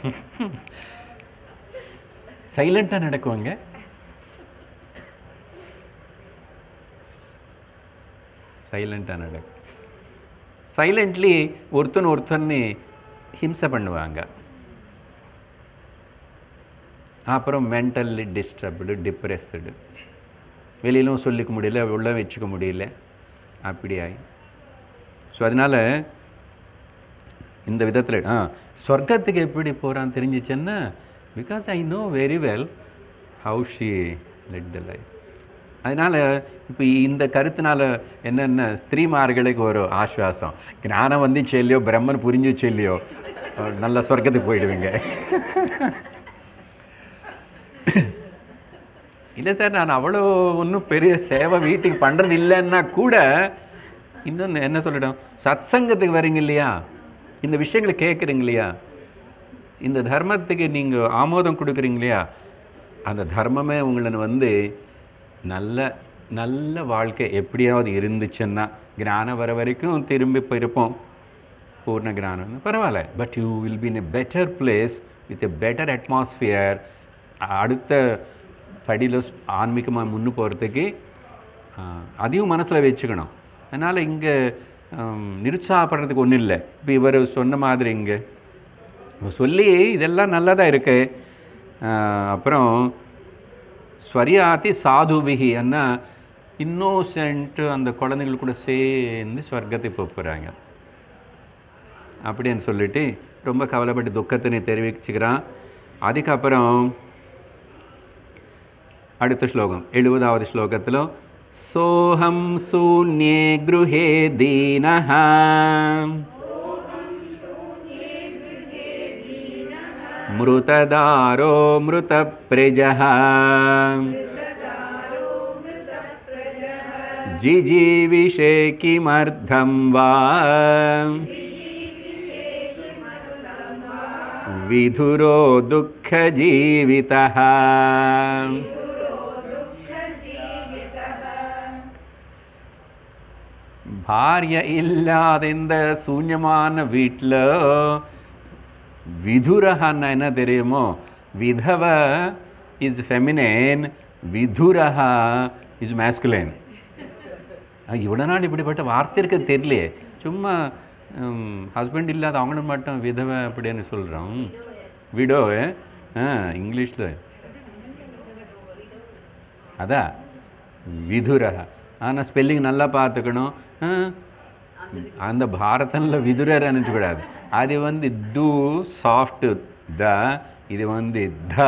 சைலண்ட்டாக நடக்குவாங்க சைலண்ட்டாக நடக்கும் சைலண்ட்லி ஒருத்தன் ஒருத்தன்னு ஹிம்சை பண்ணுவாங்க அப்புறம் மென்டல்லி டிஸ்டர்ப்டு டிப்ரெஸ்டு வெளியிலும் சொல்லிக்க முடியல உள்ள வச்சுக்க முடியல அப்படி ஆகி ஸோ அதனால் இந்த விதத்தில் ஆ சொர்க்கத்துக்கு எப்படி போகிறான்னு தெரிஞ்சிச்சேன்னா because I know very well how she led the life அதனால் இப்போ இந்த கருத்தினால என்னென்ன ஸ்திரீமார்களுக்கு ஒரு ஆஸ்வாசம் ஞானம் வந்து இல்லையோ பிரம்மன் புரிஞ்சு இல்லையோ அஹ் நல்ல சொர்க்கத்துக்கு போயிடுவீங்க இல்லை சார் நான் அவ்வளோ ஒன்றும் பெரிய சேவை வீட்டுக்கு பண்ணுறது இல்லைன்னா கூட இன்னொன்று என்ன சொல்லிடும் சத்சங்கத்துக்கு வரீங்க இல்லையா இந்த விஷயங்களை கேட்குறீங்க இல்லையா இந்த தர்மத்துக்கு நீங்கள் ஆமோதம் கொடுக்குறீங்க இல்லையா அந்த தர்மமே உங்களை வந்து நல்ல நல்ல வாழ்க்கை எப்படியாவது இருந்துச்சுன்னா ஞானம் வர வரைக்கும் திரும்பி போயிருப்போம் பூர்ண ஞானம் பரவாயில்ல but you will be in a better place with a better atmosphere அடுத்த படியில் ஆன்மீகமாக முன்னு போகிறதுக்கு அதையும் மனசில் வச்சுக்கணும் அதனால் இங்கே நிருத்சாகப்படுறதுக்கு ஒன்றும் இல்லை இப்போ இவர் சொன்ன மாதிரி இங்கே சொல்லி இதெல்லாம் நல்லதாக இருக்கு ஆஹ் அப்புறம் ஸ்வரியாதி சாதுபிகி அண்ணா இன்னோசென்ட்டு அந்த குழந்தைகள் கூட சேர்ந்து ஸ்வர்க்கத்துக்கு போக போகிறாங்க அப்படின்னு சொல்லிட்டு ரொம்ப கவலைப்பட்டு துக்கத்தினை தெரிவிச்சுக்கிறான் அதுக்கப்புறம் அடுத்த ஸ்லோகம் எழுபதாவது ஸ்லோகத்தில் சோஹம் சூன்யே गृहे दीनः मृतदारो मृतप्रजः जिजीविषे किमर्थं वा विधुरो दुःखजीवितः பாரிய இல்லாத இந்த சூன்யமான வீட்டில் விதுரஹன்னா என்ன தெரியுமோ விதவ இஸ் ஃபெமினேன் விதுரஹா இஸ் மேஸ்குலேன் இவ்வளோ இப்படிப்பட்ட வார்த்தை இருக்க தெரியலையே சும்மா ஹஸ்பண்ட் இல்லாத அவங்களும் மட்டும் விதவை அப்படின்னு சொல்கிறோம் விடோ ஆ இங்கிலீஷில் அதான் விதுரஹா ஆனால் ஸ்பெல்லிங் நல்லா பார்த்துக்கணும் ஆ, அந்த பாரதனில் விதுரர் நினச்சக்கூடாது அது வந்து து சாஃப்ட் த இது வந்து த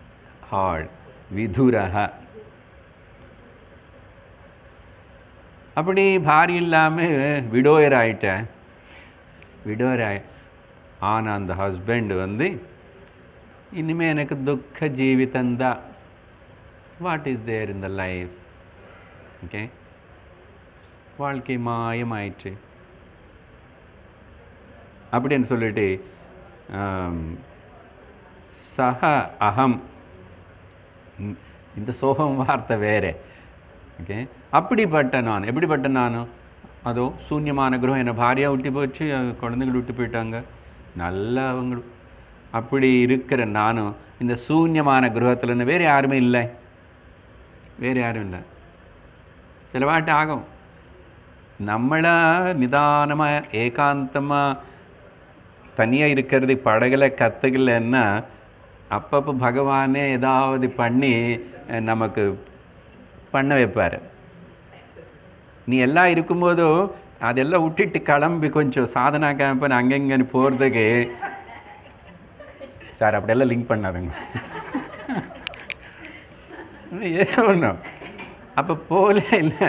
ஹார்ட் விதுரஹ அப்படி பாரி இல்லாமல் விடோயர் ஆயிட்டேன் விடோயர் ஆய ஆனால் அந்த ஹஸ்பண்ட் வந்து இனிமே எனக்கு துக்க ஜீவிதந்தான் what is there in the life okay வாழ்க்கை மாயமாயிற்று அப்படின்னு சொல்லிட்டு ஆம், சஹ அகம் ம், இந்த சோகம் வார்த்தை வேற ஓகே அப்படிப்பட்ட நான் எப்படிப்பட்ட நானும் அதோ சூன்யமான கிரகம் என்னை பாரியா விட்டு போச்சு அஹ் குழந்தைகள் விட்டு போயிட்டாங்க நல்லா அவங்க அப்படி இருக்கிற நானும் இந்த சூன்யமான கிரகத்துலன்னு வேறு யாருமே இல்லை வேறு யாரும் இல்லை சில வாட்டி ஆகும் நம்மளா நிதானமாக ஏகாந்தமாக தனியாக இருக்கிறது படகுல கற்றுக்கலன்னா அப்பப்போ பகவானே ஏதாவது பண்ணி அஹ், நமக்கு பண்ண வைப்பார் நீ எல்லாம் இருக்கும்போதும் அதெல்லாம் விட்டுட்டு கிளம்பி கொஞ்சம் சாதனா கேம்ப் அங்கங்கன்னு போகிறதுக்கு சார் அப்படியெல்லாம் லிங்க் பண்ணாதுங்க ஏதோ ஒன்று அப்போ போகல இல்லை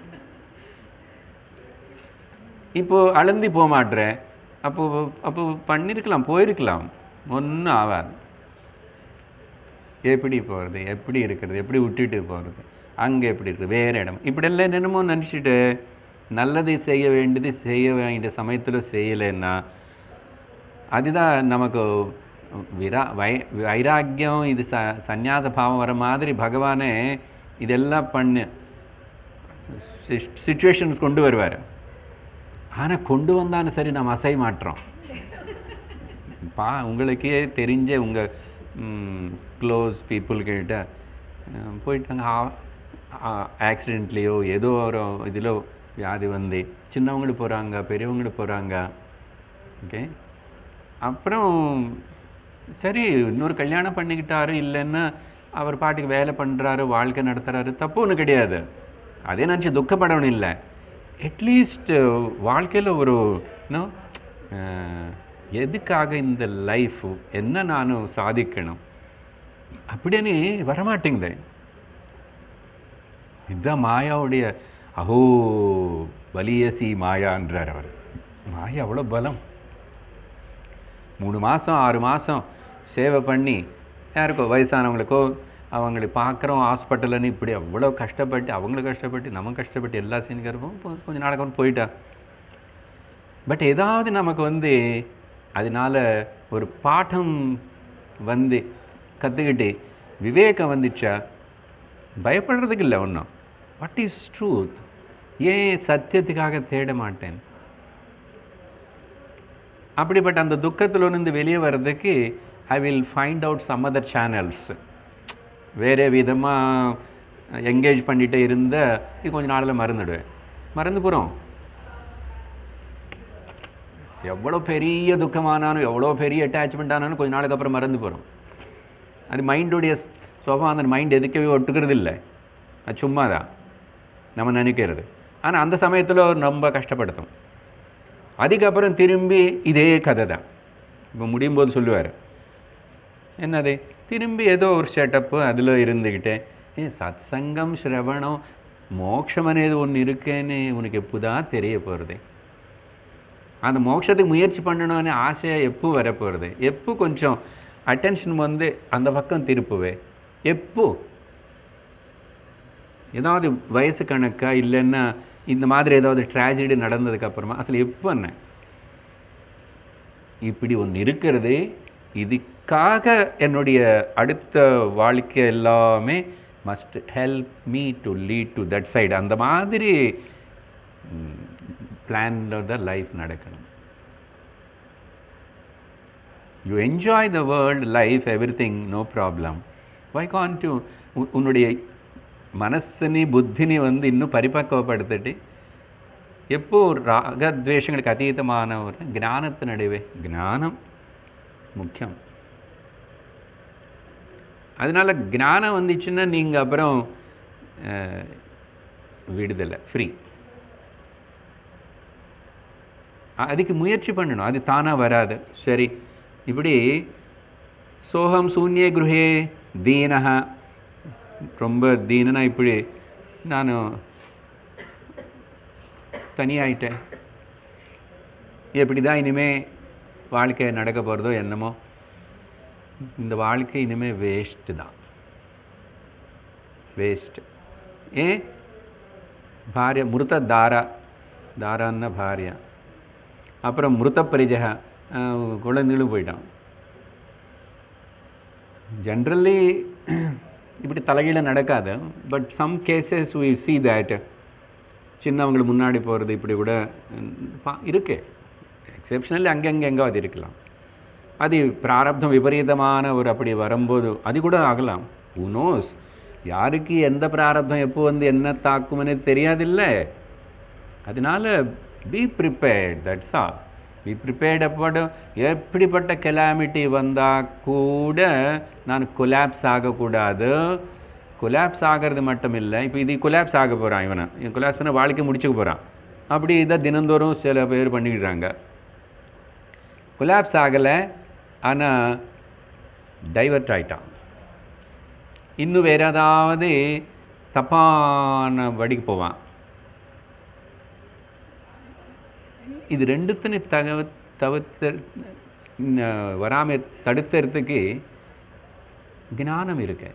இப்போ அழுந்தி போக மாட்றேன் அப்போ அப்போ பண்ணியிருக்கலாம் போயிருக்கலாம் ஒன்றும் ஆகாது எப்படி போகிறது எப்படி இருக்கிறது எப்படி விட்டுட்டு போகிறது அங்கே எப்படி இருக்குது வேறு இடம் இப்படியெல்லாம் என்னென்னமோ நினச்சிட்டு நல்லதை செய்ய வேண்டியது செய்ய வேண்டிய சமயத்தில் செய்யலைன்னா அதுதான் நமக்கு விரா வை வைராக்கியம் இது ச சந்நியாச பாவம் வர மாதிரி பகவானே இதெல்லாம் பண்ணு சுச்சுவேஷன்ஸ் கொண்டு வருவார் ஆனால் கொண்டு வந்தாலும் சரி நம்ம அசைய மாட்டோம் பா உங்களுக்கே தெரிஞ்ச உங்கள் க்ளோஸ் பீப்புள்கிட்ட போயிட்டாங்க ஆக்சிடெண்ட்லேயோ ஏதோ ஒரு இதில் வியாதி வந்து சின்னவங்களும் போகிறாங்க பெரியவங்களும் போகிறாங்க ஓகே அப்புறம் சரி இன்னொரு கல்யாணம் பண்ணிக்கிட்டாரு இல்லைன்னா அவர் பாட்டுக்கு வேலை பண்ணுறாரு வாழ்க்கை நடத்துகிறாரு தப்பு ஒன்றும் கிடையாது அதே நினச்சி துக்கப்படணும் இல்லை அட்லீஸ்ட் வாழ்க்கையில் ஒரு நோ எதுக்காக இந்த லைஃப் என்ன நான் சாதிக்கணும் அப்படின்னு வரமாட்டேங்குது இதுதான் மாயாவுடைய அஹோ வலியசி மாயான்றார் அவர் மாயா அவ்வளோ பலம் மூணு மாதம் ஆறு மாதம் சேவை பண்ணி யாருக்கோ வயசானவங்களுக்கோ அவங்களை பார்க்குறோம் ஹாஸ்பிட்டல்னு இப்படி அவ்வளோ கஷ்டப்பட்டு அவங்களும் கஷ்டப்பட்டு நம்ம கஷ்டப்பட்டு எல்லா செஞ்சுக்கிறப்போ கொஞ்ச நாளைக்கு வந்து போயிட்டா பட் ஏதாவது நமக்கு வந்து அதனால ஒரு பாடம் வந்து கற்றுக்கிட்டு விவேகம் வந்துச்சா பயப்படுறதுக்கு இல்லை ஒன்றும் வாட் இஸ் ட்ரூத் ஏன் சத்தியத்துக்காக தேட மாட்டேன் அப்படிப்பட்ட அந்த துக்கத்தில் இருந்து வெளியே வர்றதுக்கு I will find out some other channels வேறு விதமாக என்கேஜ் பண்ணிகிட்டே இருந்த இது கொஞ்ச நாளில் மறந்துடுவேன் மறந்து போகிறோம் எவ்வளோ பெரிய துக்கமானாலும் எவ்வளோ பெரிய அட்டாச்மெண்ட் ஆனாலும் கொஞ்ச நாளுக்கு அப்புறம் மறந்து போகிறோம் அது மைண்டுடைய சுவாபம் அந்த மைண்ட் எதுக்கவே ஒட்டுக்கிறது இல்லை அது சும்மா தான் நம்ம நினைக்கிறது ஆனால் அந்த சமயத்தில் ரொம்ப கஷ்டப்படுத்தும் அதுக்கப்புறம் திரும்பி இதே கதை தான் இப்போ முடியும் போது சொல்லுவார் என்னது திரும்பி ஏதோ ஒரு செட்டப்பு அதில் இருந்துக்கிட்டே ஏ சத்சங்கம் ஸ்ரவணம் மோட்சம் అనేది ஒன்று இருக்கேன்னு உனக்கு எப்போதான் தெரிய போகிறது அந்த மோட்சத்துக்கு முயற்சி பண்ணணும்னு ஆசை எப்போ வரப்போகிறது எப்போ கொஞ்சம் அட்டென்ஷன் வந்து அந்த பக்கம் திருப்புவே எப்போ ஏதாவது வயசு கணக்கா இல்லைன்னா இந்த மாதிரி ஏதாவது ட்ராஜடி நடந்ததுக்கு அப்புறமா அசல் எப்போ என்ன இப்படி ஒன்று இருக்கிறது இதுக்காக என்னுடைய அடுத்த வாழ்க்கை எல்லாமே must help me to lead to that side அந்த மாதிரி பிளானில் தான் லைஃப் நடக்கணும் you enjoy the world life everything no problem why gone to உன்னுடைய மனசனி புத்தினி வந்து இன்னும் பரிபக்குவப்படுத்திட்டு எப்போ ராகத்வேஷங்களுக்கு அதீதமான ஒரு ஞானத்து நடுவே ஞானம் முக்கியம் அதனால ஞானம் வந்துச்சுன்னா நீங்கள் அப்புறம் அஹ், விடுதலை ஃப்ரீ அதுக்கு முயற்சி பண்ணணும் அது தானாக வராது சரி இப்படி சோகம் சூன்யே குருஹே தீனஹ ரொம்ப தீனனா இப்படி நான் தனியாயிட்டேன் எப்படி தான் இனிமே வாழ்க்கை நடக்க போகிறதோ என்னமோ இந்த வாழ்க்கை இனிமே வேஸ்ட்டு தான் வேஸ்ட் ஏன் భార్య మృత దార దార అన్న భార్య அப்புறம் மிருத பரிஜக குழந்தைகளும் போயிட்டான் ஜென்ரலி இப்படி தலைகீழ நடக்காது but some cases we see that சின்னவங்களுக்கு முன்னாடி போகிறது இப்படி கூட ம், பா- இருக்கு எக்ஸெப்ஷனல் அங்கங்கே எங்கோ அது இருக்கலாம் அது பிராரப்தம் விபரீதமான ஒரு அப்படி வரும்போது அது கூட ஆகலாம் நோஸ் யாருக்கு எந்த பிராரப்தம் எப்போ வந்து என்ன தாக்கும்னு தெரியாதில்ல அதனால be prepared that's all be prepared அப்போ எப்படிப்பட்ட கெலாமிட்டி வந்தால் கூட நான் கொலாப்ஸ் ஆகக்கூடாது கொலாப்ஸ் ஆகிறது மட்டும் இல்லை இப்போ இது கொலாப்ஸ் ஆக போகிறான் இவனை இவன் கொலாப்ஸ் பண்ண வாழ்க்கை முடிச்சுக்க போகிறான் அப்படி இதை தினந்தோறும் சில பேர் பண்ணிக்கிடுறாங்க கொலாப்ஸ் ஆகலை ஆனால் டைவர்ட் ஆயிட்டான் இன்னும் வேற ஏதாவது தப்பான வழிக்கு போவான் இது ரெண்டுத்தினை தக தவிர்த்து வராமல் தடுத்துறதுக்கு ஞானம் இருக்கு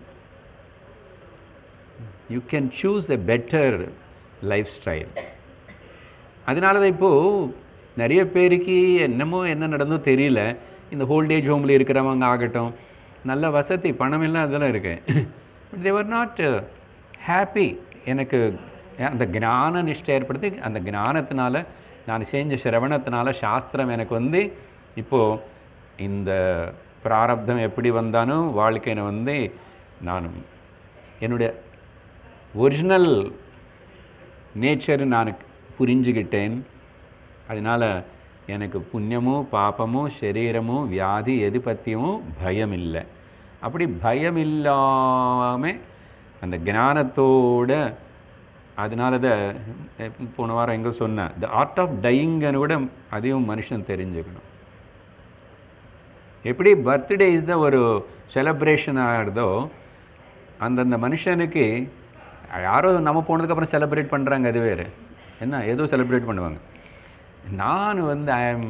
you can choose a better life style அதனால தான் இப்போது நிறைய பேருக்கு என்னமோ என்ன நடந்தோ தெரியல இந்த ஓல்டேஜ் ஹோமில் இருக்கிறவங்க ஆகட்டும் நல்ல வசதி பணம் எல்லாம் அதெல்லாம் இருக்கு பட் தேவர் நாட் ஹாப்பி எனக்கு அந்த ஞான நிஷ்டை ஏற்படுத்தி அந்த ஞானத்தினால நான் செஞ்ச சிரவணத்தினால சாஸ்திரம் எனக்கு வந்து இப்போது இந்த பிராரப்தம் எப்படி வந்தாலும் வாழ்க்கையில் வந்து நான் என்னுடைய ஒரிஜினல் நேச்சர் நான் புரிஞ்சுக்கிட்டேன் அதனால் எனக்கு புண்ணியமும் பாப்பமும் சரீரமும் வியாதி எது பற்றியும் பயம் இல்லை அப்படி பயம் இல்லாமல் அந்த ஞானத்தோட அதனால தான் போன வாரம் எங்கே சொன்னேன் த ஆர்ட் ஆஃப் டையிங்கன்னு கூட அதையும் மனுஷன் தெரிஞ்சுக்கணும் எப்படி பர்த்டே இஸ் த ஒரு செலப்ரேஷன் ஆகிறதோ அந்தந்த மனுஷனுக்கு யாரோ நம்ம போனதுக்கப்புறம் செலிப்ரேட் பண்ணுறாங்க அது வேறு என்ன ஏதோ செலிப்ரேட் பண்ணுவாங்க நான் வந்து ஐ எம்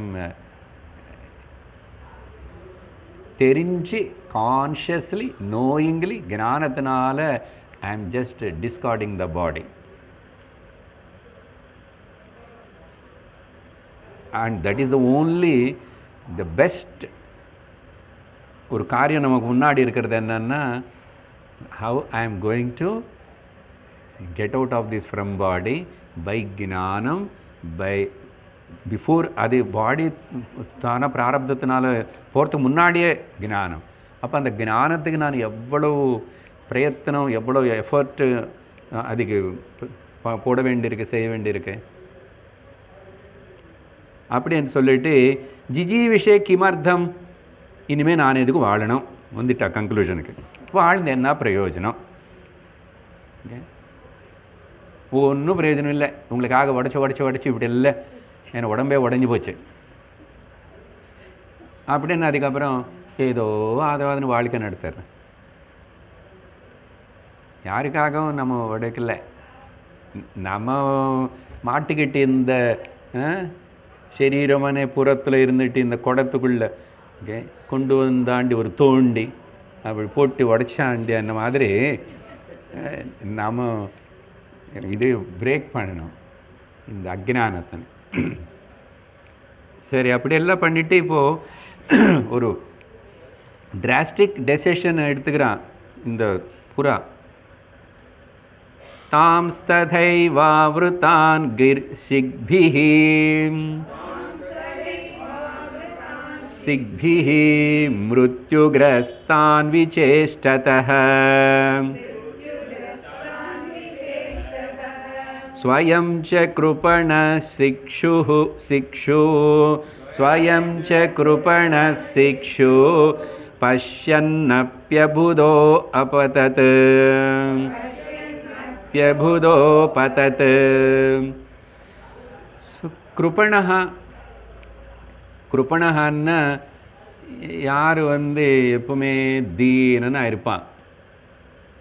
தெரிஞ்சு கான்ஷியஸ்லி நோயிங்லி ஞானத்தினால I am just discarding the body and that is the only the best ஒரு காரியம் நமக்கு முன்னாடி இருக்கிறது என்னன்னா how I am going to get out of this from body by ஞானம் பை பிஃபோர் அது பாடி தான பிராரப்தத்தினால போகிறதுக்கு முன்னாடியே ஞானம் அப்போ அந்த ஞானத்துக்கு நான் எவ்வளோ பிரயத்தனம் எவ்வளோ எஃபர்ட்டு அதுக்கு ப- போட வேண்டியிருக்கு செய்ய வேண்டியிருக்கு அப்படின்னு சொல்லிட்டு ஜிஜி விஷய கிமர்த்தம் இனிமேல் நான் எதுக்கும் வாழணும் வந்துட்டா கன்க்ளூஷனுக்கு வாழ்ந்து என்ன பிரயோஜனம் ஓகே ஒன்றும் பிரயோஜனம் இல்லை உங்களுக்காக உடச்சி உடச்சி உடச்சி இப்படி இல்லை என் உடம்பே உடஞ்சி போச்சு அப்படின்னு அதுக்கப்புறம் ஏதோ ஆதவாதன்னு வாழ்க்கை நடத்துறேன் யாருக்காகவும் நம்ம உடைக்கல நம்ம மாட்டிக்கிட்டு இந்த ஆ, சரீரமனே புறத்தில் இருந்துட்டு இந்த குடத்துக்குள்ள ஓகே கொண்டு வந்தாண்டி ஒரு தோண்டி அப்படி போட்டு உடைச்சாண்டி அந்த மாதிரி அஹ், நாம இது பிரேக் பண்ணணும் இந்த அக்ஞானத்தை சரி அப்படியெல்லாம் பண்ணிட்டு இப்போது ஒரு டிராஸ்டிக் டெசிஷன் எடுத்துக்கிறான் இந்த புறா தாம்ஸ்ததைவாவிருத்தான் கிர் சிக்பிः सिग्भिः मृत्युग्रस्तान् विचेष्टतः स्वयं च कृपणः शिक्षुः शिक्षु स्वयं च कृपणः शिक्षु पश्यन्नप्यबुधो अपतत् प्यबुधो पतत् कृपणः கிருப்பணகான்னா யார் வந்து எப்பவுமே தீனனா இருப்பான்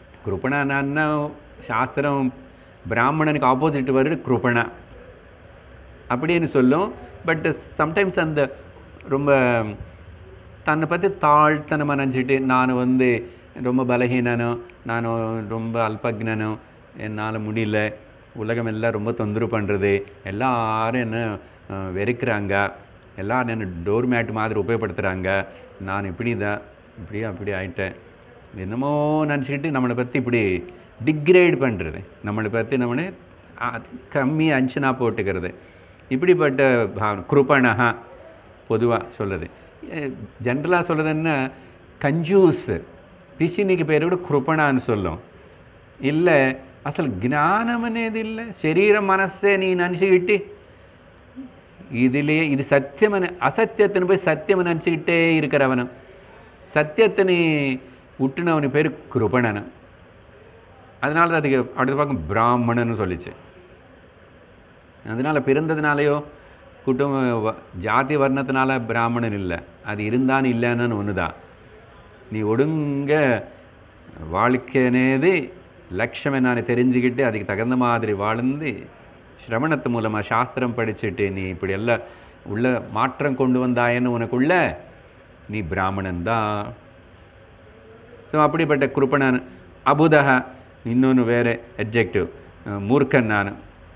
கிருப்பணனான்னா சாஸ்திரம் பிராமணனுக்கு ஆப்போசிட் வருது கிருப்பணா அப்படின்னு சொல்லும் பட் சம்டைம்ஸ் அந்த ரொம்ப தன்னை பற்றி தாழ்த்தனமாக நினச்சிட்டு நான் வந்து ரொம்ப பலகீனனோ நான் ரொம்ப அல்பக்னனோ என்னால் முடியல உலகம் எல்லாம் ரொம்ப தொந்தரவு பண்ணுறது எல்லாரும் என்ன அஹ், வெறுக்கிறாங்க எல்லாரும் என்ன டோர் மேட் மாதிரி உபயோகப்படுத்துகிறாங்க நான் இப்படி தான் இப்படி அப்படி ஆயிட்டேன் என்னமோ நினச்சிக்கிட்டு நம்மளை பற்றி இப்படி டிக்ரேட் பண்ணுறது நம்மளை பற்றி நம்மளை அ- கம்மி அஞ்சனா போட்டுக்கிறது இப்படிப்பட்ட பாவனை குருபணகா பொதுவாக சொல்லுது ஜென்ரலாக சொல்கிறது என்ன கஞ்சூஸ் పిసినికి పేరు కూడా కృపణ అని సొల్లం ಇಲ್ಲ అసలు జ్ఞానం అనేది ಇಲ್ಲ శరీర మనస్సే నేను అనిచిగిట్టి இதிலே இது சத்தியமனு அசத்தியத்தின் போய் சத்தியம் நினச்சிக்கிட்டே இருக்கிறவனும் சத்தியத்தினை விட்டுனவனு பேர் கிருபணன் அதனால தான் அதுக்கு அடுத்த பக்கம் பிராமணன்னு சொல்லிச்சு அதனால் பிறந்ததுனாலையோ குடும்ப வ- ஜாதி வர்ணத்தினால பிராமணன் இல்லை அது இருந்தான்னு இல்லைன்னு ஒன்று தான் நீ ஒடுங்க வாழ்க்கை అనేది లక్ష్యం என்னன்னு தெரிஞ்சுக்கிட்டு அதுக்கு தகுந்த மாதிரி வாழ்ந்து சிரவணத்து மூலமாக சாஸ்திரம் படிச்சுட்டு நீ இப்படி எல்லாம் உள்ள மாற்றம் கொண்டு வந்தாயன்னு உனக்குள்ள நீ பிராமணன் தான் ஸோ அப்படிப்பட்ட குருப்பணன் அபுதக இன்னொன்று வேறு அட்ஜெக்டிவ் மூர்க்கன் நான்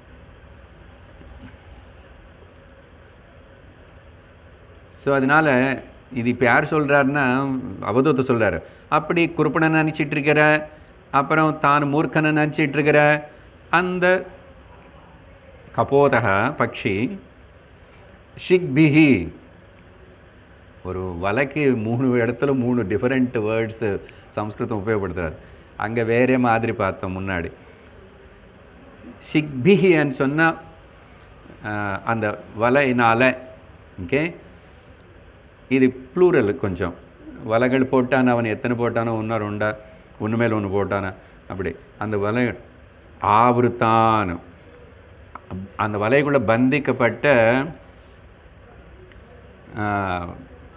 ஸோ அதனால் இது இப்போ யார் சொல்கிறாருன்னா அவதூத்தை சொல்கிறாரு அப்படி குருப்பனை நினச்சிட்டு இருக்கிற அப்புறம் தான் மூர்க்கனை நினச்சிட்டு இருக்கிற அந்த கபோதக பக்ஷி ஷிக்பிஹி ஒரு வலைக்கு மூணு இடத்துல மூணு டிஃபரெண்ட் வேர்ட்ஸு சம்ஸ்கிருதம் உபயோகப்படுத்துறாரு அங்கே வேறே மாதிரி பார்த்தோம் முன்னாடி ஷிக்பிஹின்னு சொன்னால் அந்த வலையினால ஓகே இது ப்ளூரல் கொஞ்சம் வலைகள் போட்டான் அவன் எத்தனை போட்டானோ ஒன்றா ரெண்டா ஒன்று மேல் ஒன்று போட்டானா அப்படி அந்த வலை ஆவருத்தான் அந்த வலைக்குள்ளே பந்திக்கப்பட்ட ஆஹ்,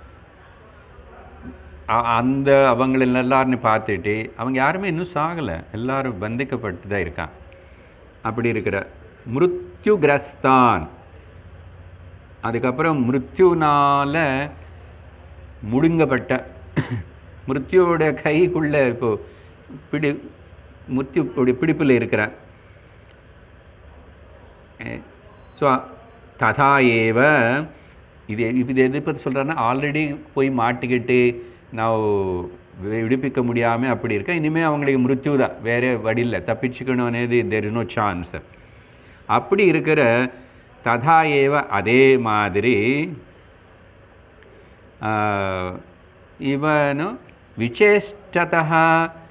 அ- அந்த அவங்கள எல்லாரும் பார்த்துட்டு அவங்க யாருமே இன்னும் சாகலை எல்லாரும் பந்திக்கப்பட்டு தான் இருக்கான் அப்படி இருக்கிற மிருத்யு கிரஸ்தான் அதுக்கப்புறம் மிருத்யுனால முடுங்கப்பட்ட மிருத்யுவோட கைக்குள்ள இப்போ பிடி மிருத்யுடைய பிடிப்பில் இருக்கிறான் ஸோ ததா ஏவ இது இது எது பற்றி சொல்கிறேன்னா ஆல்ரெடி போய் மாட்டிக்கிட்டு நான் வி- விடுவிக்க முடியாமல் அப்படி இருக்கேன் இனிமேல் அவங்களுக்கு மிருத்யு தான் வேறு வழி இல்லை தப்பிச்சுக்கணும் అనేది தெர் இஸ் நோ சான்ஸ் அப்படி இருக்கிற ததா ஏவ அதே மாதிரி ஆஹ், இவனு விசேஷ்டதா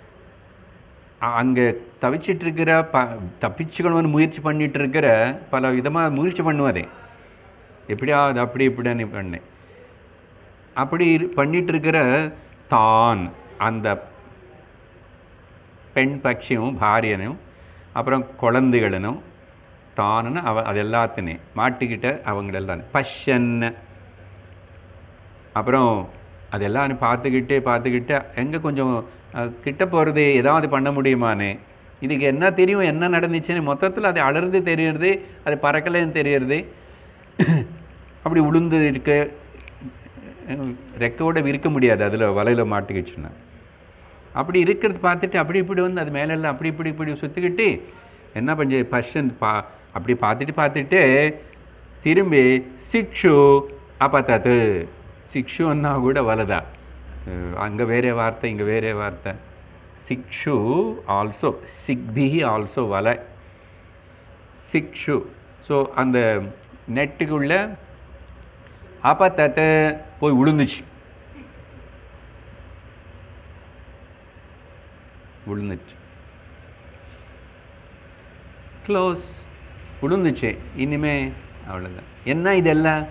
அங்கே தவிச்சிட்டு இருக்கிற ப தப்பிச்சுக்கணும்னு முயற்சி பண்ணிட்டு இருக்கிற பல விதமாக முயற்சி பண்ணுவாரே எப்படியாவது அப்படி இப்படின்னு பண்ணேன் அப்படி இரு- பண்ணிட்டு இருக்கிற தான் அந்த பெண் பட்சியும் பாரியனும் அப்புறம் குழந்தைகளும் தானுன்னு அவ அது எல்லாத்தையும் மாட்டிக்கிட்ட அவங்களெல்லாம் பஷன் அப்புறம் அது எல்லாரும் பார்த்துக்கிட்டே பார்த்துக்கிட்டு எங்கே கொஞ்சம் அஹ், கிட்ட போகிறது ஏதாவது பண்ண முடியுமானே இதுக்கு என்ன தெரியும் என்ன நடந்துச்சுன்னு மொத்தத்தில் அது அலர்ந்து தெரியறது அது பறக்கலைன்னு தெரியறது அப்படி உளுந்து இருக்க அஹ், ரெக்கையோட விரிக்க முடியாது அதில் வலையில் மாட்டிக்கிச்சுன்னா அப்படி இருக்கிறது பார்த்துட்டு அப்படி இப்படி வந்து அது மேலெல்லாம் அப்படி இப்படி இப்படி சுற்றிக்கிட்டு என்ன பண்ண பர்சன் பா அப்படி பார்த்துட்டு பார்த்துட்டு திரும்பி சிக்ஷு அப்பத்தது சிக்ஷுன்னா கூட வலதா அங்கே வேறே வார்த்தை இங்கே வேறே வார்த்தை சிக்ஷு ஆல்சோ சிக்பிஹி ஆல்சோ வலை சிக்ஷு ஸோ அந்த நெட்டுக்குள்ள அப்பத்தத்தை போய் விழுந்துச்சு விழுந்துச்சு க்ளோஸ் விழுந்துச்சு இனிமே அவ்வளோதான் என்ன இதெல்லாம்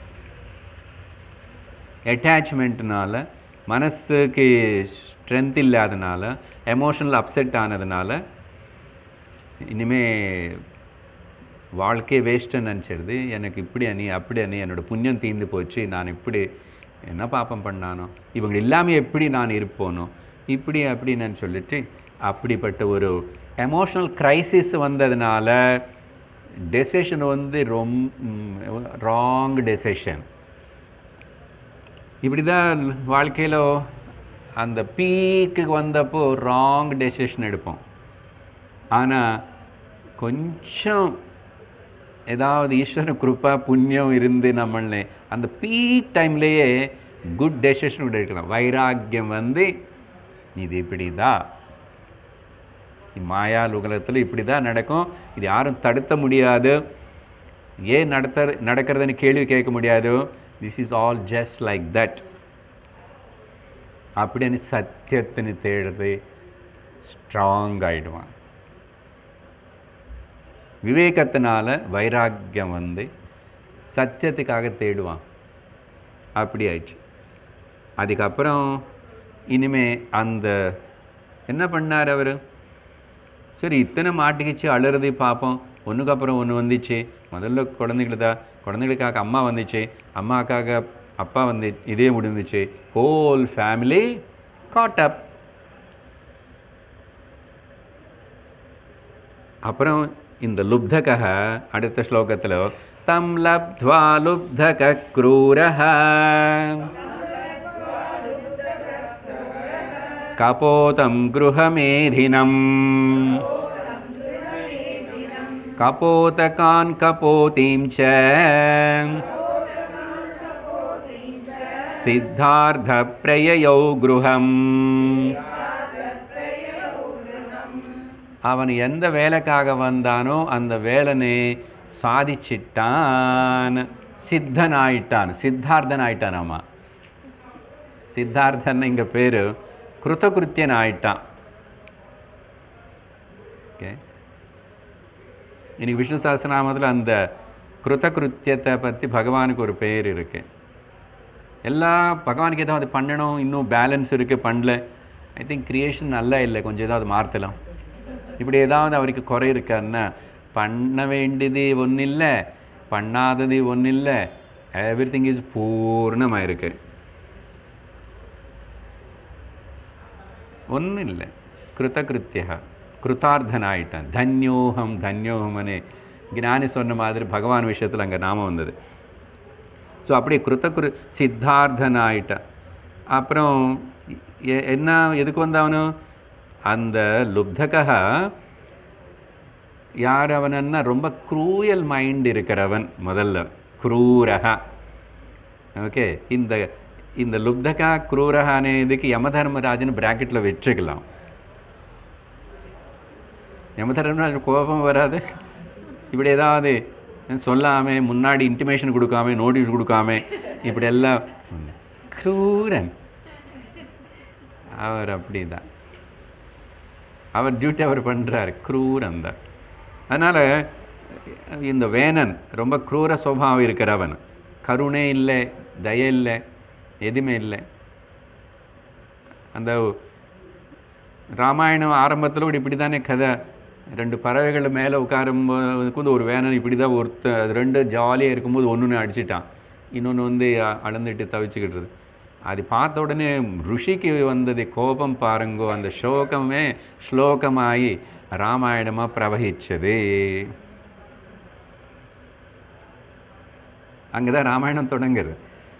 அட்டாச்மெண்ட்னால மனசுக்கு ஸ்ட்ரென்த் இல்லாதனால எமோஷனல் அப்செட் ஆனதுனால இனிமே வாழ்க்கையே வேஸ்ட்டுன்னு நினச்சிருது எனக்கு இப்படி அணி அப்படி அணி என்னோட புண்ணியம் தீர்ந்து போச்சு நான் இப்படி என்ன பாப்பம் பண்ணானோ இவங்க இல்லாமல் எப்படி நான் இருப்போனோ இப்படி அப்படின்னு சொல்லிட்டு அப்படிப்பட்ட ஒரு எமோஷனல் கிரைசிஸ் வந்ததுனால டெசிஷன் வந்து ரொம்ப ராங் டெசிஷன் இப்படி தான் வாழ்க்கையில் அந்த பீக்கு வந்தப்போ ராங் டெசிஷன் எடுப்போம் ஆனால் கொஞ்சம் ஏதாவது ஈஸ்வர கிருப்பா புண்ணியம் இருந்து நம்மளே அந்த பீக் டைம்லேயே குட் டெசிஷன் கூட எடுக்கலாம் வைராக்கியம் வந்து இது இப்படி தான் மாயா உலகத்தில் இப்படி தான் நடக்கும் இது யாரும் தடுத்த முடியாது ஏன் நடத்த நடக்கிறதுன்னு கேள்வி கேட்க முடியாது this is all just like that அப்படின்னு சத்தியத்தின்னு தேடுறது ஸ்ட்ராங் ஆயிடுவான் விவேகத்தினால வைராக்கியம் வந்து சத்தியத்துக்காக தேடுவான் அப்படி ஆயிடுச்சு அதுக்கப்புறம் இனிமே அந்த என்ன பண்ணார் அவர் சரி இத்தனை மாட்டிக்கிச்சு அழுறதை பார்ப்போம் ஒன்றுக்கு அப்புறம் ஒன்று வந்துச்சு முதல்ல குழந்தைகளுக்கு தான் குழந்தைகளுக்காக அம்மா வந்துச்சு அம்மாக்காக அப்பா வந்து இதே முடிஞ்சிச்சு ஹோல் ஃபேமிலி காட் அப் அப்புறம் இந்த லுப்தக அடுத்த ஸ்லோகத்தில் தம் லப்த்வா லுப்தக க்ரூரஹ கபோதம் गृहमेधिनम् कपोतकान् कपोतीं च सिद्धार्थप्रययौ गृहम् அவன் எந்த வேலைக்காக வந்தானோ அந்த வேலனை சாதிச்சிட்டான் சித்தன் ஆயிட்டான் சித்தார்த்தன் ஆயிட்டான் ஆமா சித்தார்த்தன் இங்க பேரு கிருத்தகிருத்தியன் ஆயிட்டான் ஓகே இன்னைக்கு விஷ்ணு சஹஸ்ரநாமத்தில் அந்த கிருத்தகிருத்தியத்தை பற்றி பகவானுக்கு ஒரு பெயர் இருக்கு எல்லா பகவானுக்கு ஏதாவது பண்ணணும் இன்னும் பேலன்ஸ் இருக்கு பண்ணல ஐ திங்க் கிரியேஷன் நல்லா இல்லை கொஞ்சம் ஏதாவது மாற்றலாம் இப்படி ஏதாவது அவருக்கு குறை இருக்காருன்னா பண்ண வேண்டியது ஒன்றும் இல்லை பண்ணாதது ஒன்றும் இல்லை எவ்ரி திங் இஸ் பூர்ணமாக இருக்கு ஒன்றும் இல்லை கிருத்தகிருத்தியா கிருத்தார்த்தனாயிட்டான் தன்யோகம் தன்யோகம் அனே ஞானி சொன்ன மாதிரி பகவான் விஷயத்தில் அங்கே நாமம் வந்தது ஸோ அப்படியே கிருத்தகுரு சித்தார்த்தனாயிட்டான் அப்புறம் எ- என்ன எதுக்கு வந்தவனு அந்த லுப்தகா யார் அவனன்னா ரொம்ப க்ரூயல் மைண்ட் இருக்கிறவன் முதல்ல க்ரூரகா ஓகே இந்த இந்த லுப்தகா க்ரூரகா இதுக்கு யமதர்மராஜன் பிராக்கெட்டில் வச்சுக்கலாம் யமதர்மராஜன் கோபம் வராது இப்படி ஏதாவது சொல்லாம முன்னாடி இன்டிமேஷன் கொடுக்காம நோட்டீஸ் கொடுக்காம இப்படி எல்லாம் க்ரூரன் அவர் அப்படிதான் அவர் டியூட்டி அவர் பண்றார் க்ரூரன் தான் அதனால இந்த வேணன் ரொம்ப க்ரூர சுபாவம் இருக்கிறவன் கருணை இல்லை தய இல்லை எதுவுமே இல்லை அந்த ராமாயணம் ஆரம்பத்தில் கூட இப்படி தானே கதை ரெண்டு பறவைகள் மேலே உட்காரும்போது ஒரு வேணன் இப்படி தான் ஒருத்த அது ரெண்டு ஜாலியாக இருக்கும்போது ஒன்று அடிச்சிட்டான் இன்னொன்று வந்து அ- அளந்துட்டு தவிச்சுக்கிட்டுருது அது பார்த்த உடனே ருஷிக்கு வந்தது கோபம் பாருங்கோ அந்த சோகமே ஸ்லோகமாகி ராமாயணமாக பிரவகிச்சது அங்கே தான் ராமாயணம் தொடங்குது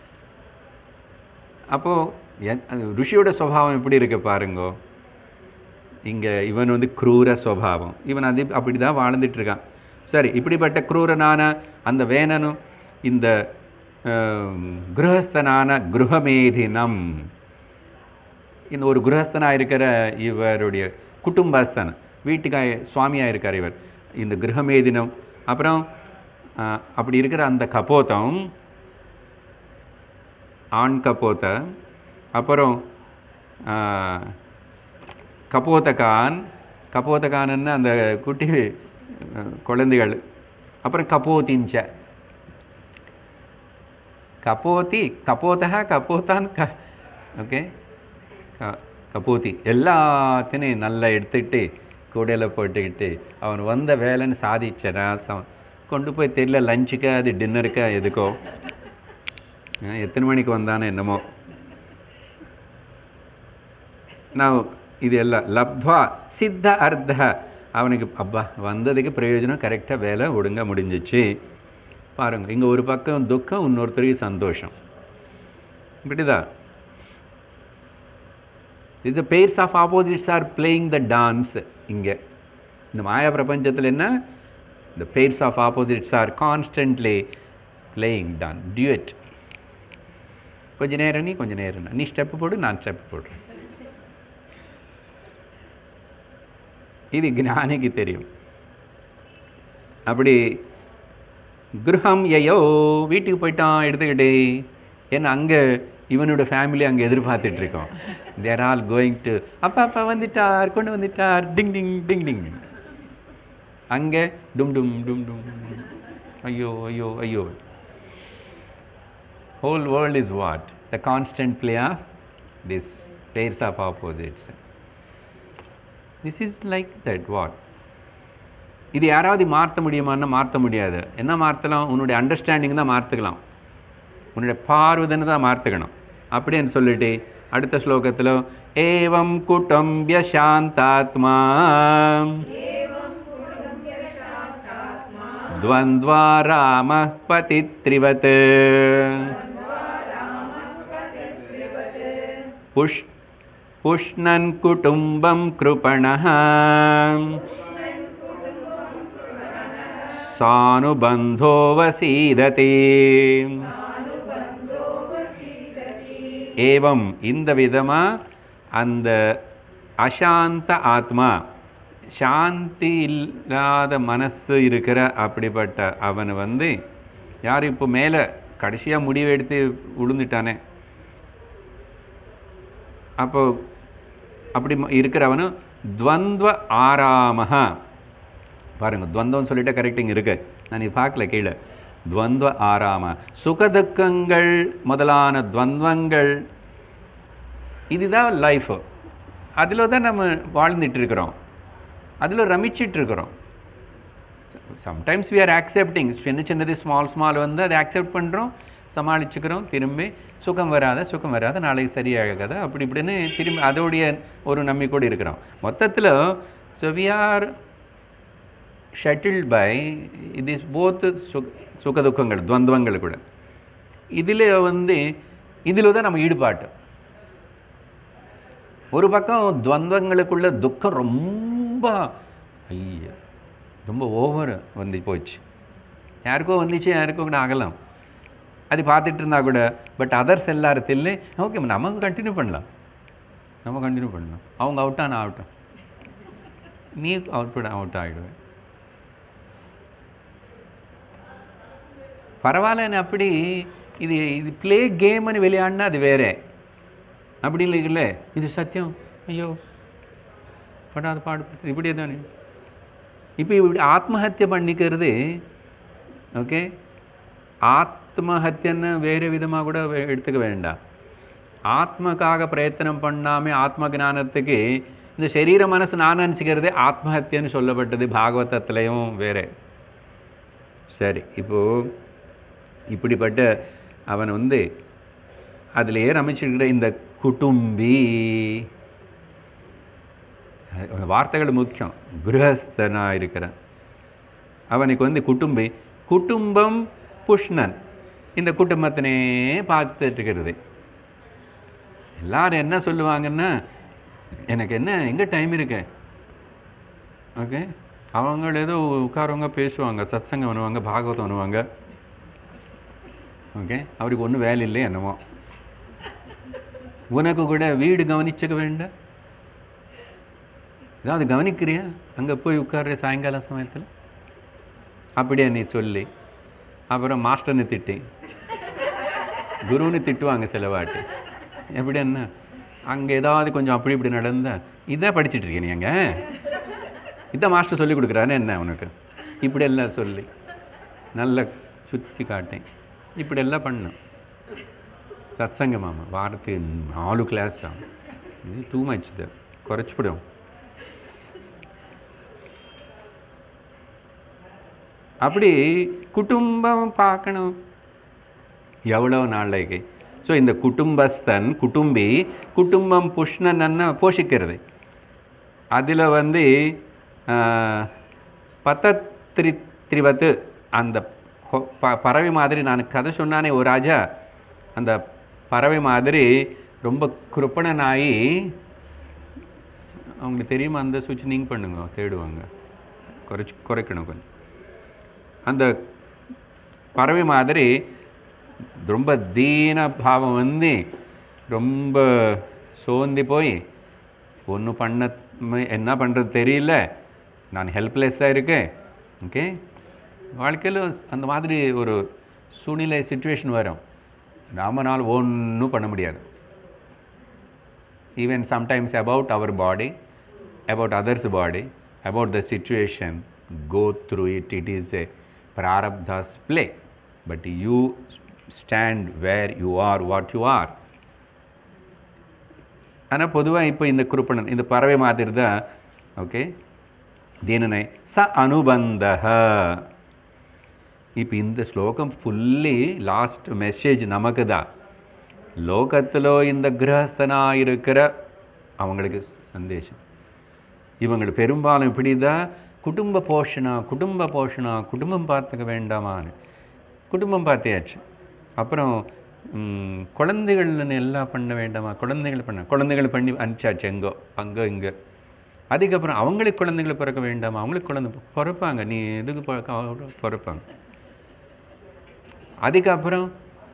அப்போது ருஷியோட சுபாவம் எப்படி இருக்கு பாருங்கோ இங்கே இவன் வந்து க்ரூர சுபாவம் இவன் அது அப்படி தான் வாழ்ந்துட்டு இருக்கான் சரி இப்படிப்பட்ட க்ரூரனான அந்த வேணனும் இந்த ஆம், கிரகஸ்தனான கிருஹமேதினம் இந்த ஒரு கிரகஸ்தனாக இருக்கிற இவருடைய குடும்பஸ்தன் வீட்டுக்காய் சுவாமியாக இருக்கார் இவர் இந்த கிரகமேதினம் அப்புறம் ஆ, அப்படி இருக்கிற அந்த கபோத்தம் ஆண் கபோத்த அப்புறம் ஆ, கபோத்தகான் கபோத்தகான்னு அந்த குட்டி அஹ், குழந்தைகள் அப்புறம் கபோத்திஞ்ச கபோத்தி கபோத்தா கபோத்தான் க ஓகே க கபோத்தி எல்லாத்தையும் நல்லா எடுத்துக்கிட்டு கூடையில் போட்டுக்கிட்டு அவன் வந்த வேலைன்னு சாதிச்சனா ச- கொண்டு போய் தெரியல லஞ்சுக்கா அது டின்னருக்கா எதுக்கோ அஹ், எத்தனை மணிக்கு வந்தானோ என்னமோ நான் இது எல்லாம் லப்த்வா சித்த அர்த்த அவனுக்கு அப்பா வந்ததுக்கு பிரயோஜனம் கரெக்டாக வேலை ஒழுங்கா முடிஞ்சிச்சு பாருங்க இங்கே ஒரு பக்கம் துக்கம் இன்னொருத்தருக்கு சந்தோஷம் இப்படிதான் இது pairs of opposites are playing the dance இங்கே இந்த மாயா பிரபஞ்சத்தில் என்ன the pairs of opposites are constantly playing down duet கொஞ்ச நேரம் நீ கொஞ்ச நேரம் நான். நீ ஸ்டெப் போடு நான் ஸ்டெப் போடுறேன் இது ஞானிக்கு தெரியும் அப்படி கிரகம் ஐயோ வீட்டுக்கு போயிட்டான் எடுத்துக்கிட்டே ஏன்னா அங்கே இவனோட ஃபேமிலி அங்கே எதிர்பார்த்துட்டு இருக்கோம் தேர் ஆல் கோயிங் டு அப்பா அப்பா வந்துட்டார் கொண்டு வந்துட்டார் டிங் டிங் டிங் டிங் அங்கே டும் டும் டும் டும் டும். ஐயோ ஐயோ ஐயோ whole world is what? The constant play of these pairs of opposites. This is like that what? இது யாராவது மாற்ற முடியுமான்னா மாற்ற முடியாது என்ன மாற்றலாம் உன்னுடைய அண்டர்ஸ்டாண்டிங் தான் மாற்றிக்கலாம் உன்னுடைய பார்வதனை தான் மாற்றுக்கணும் அப்படின்னு சொல்லிட்டு அடுத்த ஸ்லோகத்தில் ஏவம் குட்டம்பிய சாந்தாத்மா द्वन्द्वा रामः पतित्रिवत् पुष् पुष्णन् कुटुम्बं कृपणः सानुबन्धो वसीदति ஏவம் இந்த விதமா அந்த அசாந்த ஆத்மா சாந்தி இல்லாத மனசு இருக்கிற அப்படிப்பட்ட அவனை வந்து யார் இப்போ மேலே கடைசியாக முடிவெடுத்து விழுந்துட்டானே அப்போ அப்படி ம- இருக்கிறவனு துவந்த்வ ஆராமஹ பாருங்க துவந்தம்னு சொல்லிட்டு கரெக்டிங் இருக்கு நான் இது பார்க்கல கீழே துவந்த்வ ஆராம சுகதுக்கங்கள் முதலான துவந்தங்கள் இதுதான் லைஃப் அதில் தான் நம்ம வாழ்ந்துட்டு இருக்கிறோம் அதில் ரமிச்சிட்டு இருக்கிறோம் சம்டைம்ஸ் we ஆர் ஆக்செப்டிங் சின்ன சின்னது ஸ்மால் ஸ்மால் வந்து அதை அக்செப்ட் பண்ணுறோம் சமாளிச்சுக்கிறோம் திரும்பி சுகம் வராத சுகம் வராத நாளைக்கு சரியாகாத அப்படி இப்படின்னு திரும்பி அதோடைய ஒரு நம்பிக்கையோடு இருக்கிறோம் மொத்தத்தில் so we are shuttled by this both சுக சுகதுக்கங்கள் துவந்தங்கள் கூட இதில் வந்து இதில் தான் நம்ம ஈடுபாட்டு ஒரு பக்கம் துவந்தங்களுக்குள்ள துக்கம் ரொம்ப ஐயா ரொம்ப ஓவர் வந்து போச்சு யாருக்கோ வந்துச்சு யாருக்கோ கூட ஆகலாம் அது பார்த்துட்டு இருந்தா கூட பட் அதர்ஸ் எல்லாரத்தில் ஓகே நமக்கு கண்டினியூ பண்ணலாம் நம்ம கண்டினியூ பண்ணலாம் அவங்க அவுட் ஆன ஆகட்டும் நீ அவுட் அவுட் ஆகிடுவேன் பரவாயில்லன்னு அப்படி இது இது ப்ளே கேம்னு விளையாடினா அது வேற அப்படி இல்லைல்ல இது சத்தியம் ஐயோ படாத பாடுபடுத்து இப்படியே தானே இப்போ இப்படி ஆத்மஹத்தியை பண்ணிக்கிறது ஓகே ஆத்மஹத்தியன்னு வேறு விதமாக கூட வே- எடுத்துக்க வேண்டாம் ஆத்மக்காக பிரயத்தனம் பண்ணாமல் ஆத்ம ஞானத்துக்கு இந்த சரீர மனசு நான் நினச்சிக்கிறது ஆத்மஹத்தியன்னு சொல்லப்பட்டது பாகவதத்துலேயும் வேறு சரி இப்போது இப்படிப்பட்ட அவன் வந்து அதிலேயே ரமிச்சிருக்கிற இந்த குடும்பி அஹ் வார்த்தைகள் முக்கியம் கிரகஸ்தனா இருக்கிறான் அவனுக்கு வந்து குடும்பி குடும்பம் புஷ்ணன் இந்த குடும்பத்தினே பார்த்துட்டு இருக்கிறது எல்லாரும் என்ன சொல்லுவாங்கன்னா எனக்கு என்ன எங்கே டைம் இருக்கு ஓகே அவங்க ஏதோ உட்காரவங்க பேசுவாங்க சத்சங்கம் பண்ணுவாங்க பாகவதம் பண்ணுவாங்க ஓகே அவருக்கு ஒன்றும் வேலை இல்லை என்னமோ உனக்கு கூட வீடு கவனிச்சுக்க வேண்டாம் ஏதாவது கவனிக்கிறியா அங்கே போய் உட்கார்ற சாயங்கால சமயத்தில் அப்படியே நீ சொல்லி அப்புறம் மாஸ்டர்னு திட்டி குருன்னு திட்டுவாங்க சில வாட்டி எப்படி என்ன அங்கே ஏதாவது கொஞ்சம் அப்படி இப்படி நடந்தா இதான் படிச்சிட்டு இருக்கீங்க நீ அங்கே இதான் மாஸ்டர் சொல்லி கொடுக்குறாரு என்ன உனக்கு இப்படி எல்லாம் சொல்லி நல்ல சுற்றி காட்டேன் இப்படி எல்லாம் பண்ணும் சத்சங்கமாமா வாரத்துக்கு நாலு கிளாஸ் தான் இது டூ மச் இது குறைச்சிவிடும் அப்படி குடும்பம் பார்க்கணும் எவ்வளோ நாளைக்கு ஸோ இந்த குடும்பஸ்தன் குடும்பி குடும்பம் புஷ்ணன்னு போஷிக்கிறது அதில் வந்து பத்தத்திரிவத்து அந்த கொ- ப- பறவை மாதிரி நான் கதை சொன்னானே ஒரு ராஜா அந்த பறவை மாதிரி ரொம்ப கிருப்பணனாகி அவங்களுக்கு தெரியுமா அந்த சுவிட்ச் நீங்கள் பண்ணுங்க தேடுவாங்க குறைச்சி குறைக்கணும் கொஞ்சம் அந்த பறவை மாதிரி ரொம்ப தீன பாவம் வந்து ரொம்ப சோர்ந்து போய் ஒன்றும் பண்ண ம- என்ன பண்ணுறது தெரியல நான் ஹெல்ப்லெஸ்ஸாக இருக்கேன் ஓகே வாழ்க்கையில் அந்த மாதிரி ஒரு சூழ்நிலை சுச்சுவேஷன் வரும் நாமனால் ஒன்றும் பண்ண முடியாது even sometimes about our body, about others' body, about the situation, go through it. It is a prarabdha's play. But you stand where you are, what you are. ஆனால் பொதுவாக இப்போ இந்த குருப்பணன் இந்த பறவை மாதிரி தான் ஓகே தீனனை ச அனுபந்தக இப்போ இந்த ஸ்லோகம் ஃபுல்லி லாஸ்ட் மெசேஜ் நமக்கு தான் லோகத்திலோ இந்த கிரகஸ்தனாக இருக்கிற அவங்களுக்கு சந்தேஷம் இவங்களுக்கு பெரும்பாலும் இப்படி தான் குடும்ப போஷணா குடும்ப போஷணா குடும்பம் பார்த்துக்க வேண்டாமான்னு குடும்பம் பார்த்தியாச்சு அப்புறம் ம், குழந்தைகள்னு எல்லாம் பண்ண வேண்டாமா குழந்தைகள் பண்ண குழந்தைகள் பண்ணி அனுப்பிச்சாச்சு எங்கோ அங்கே இங்கே அதுக்கப்புறம் அவங்களுக்கு குழந்தைகளை பிறக்க வேண்டாமா அவங்களுக்கு குழந்தை பிறப்பாங்க நீ எதுக்கு பிறக்க பிறப்பாங்க அதுக்கப்புறம்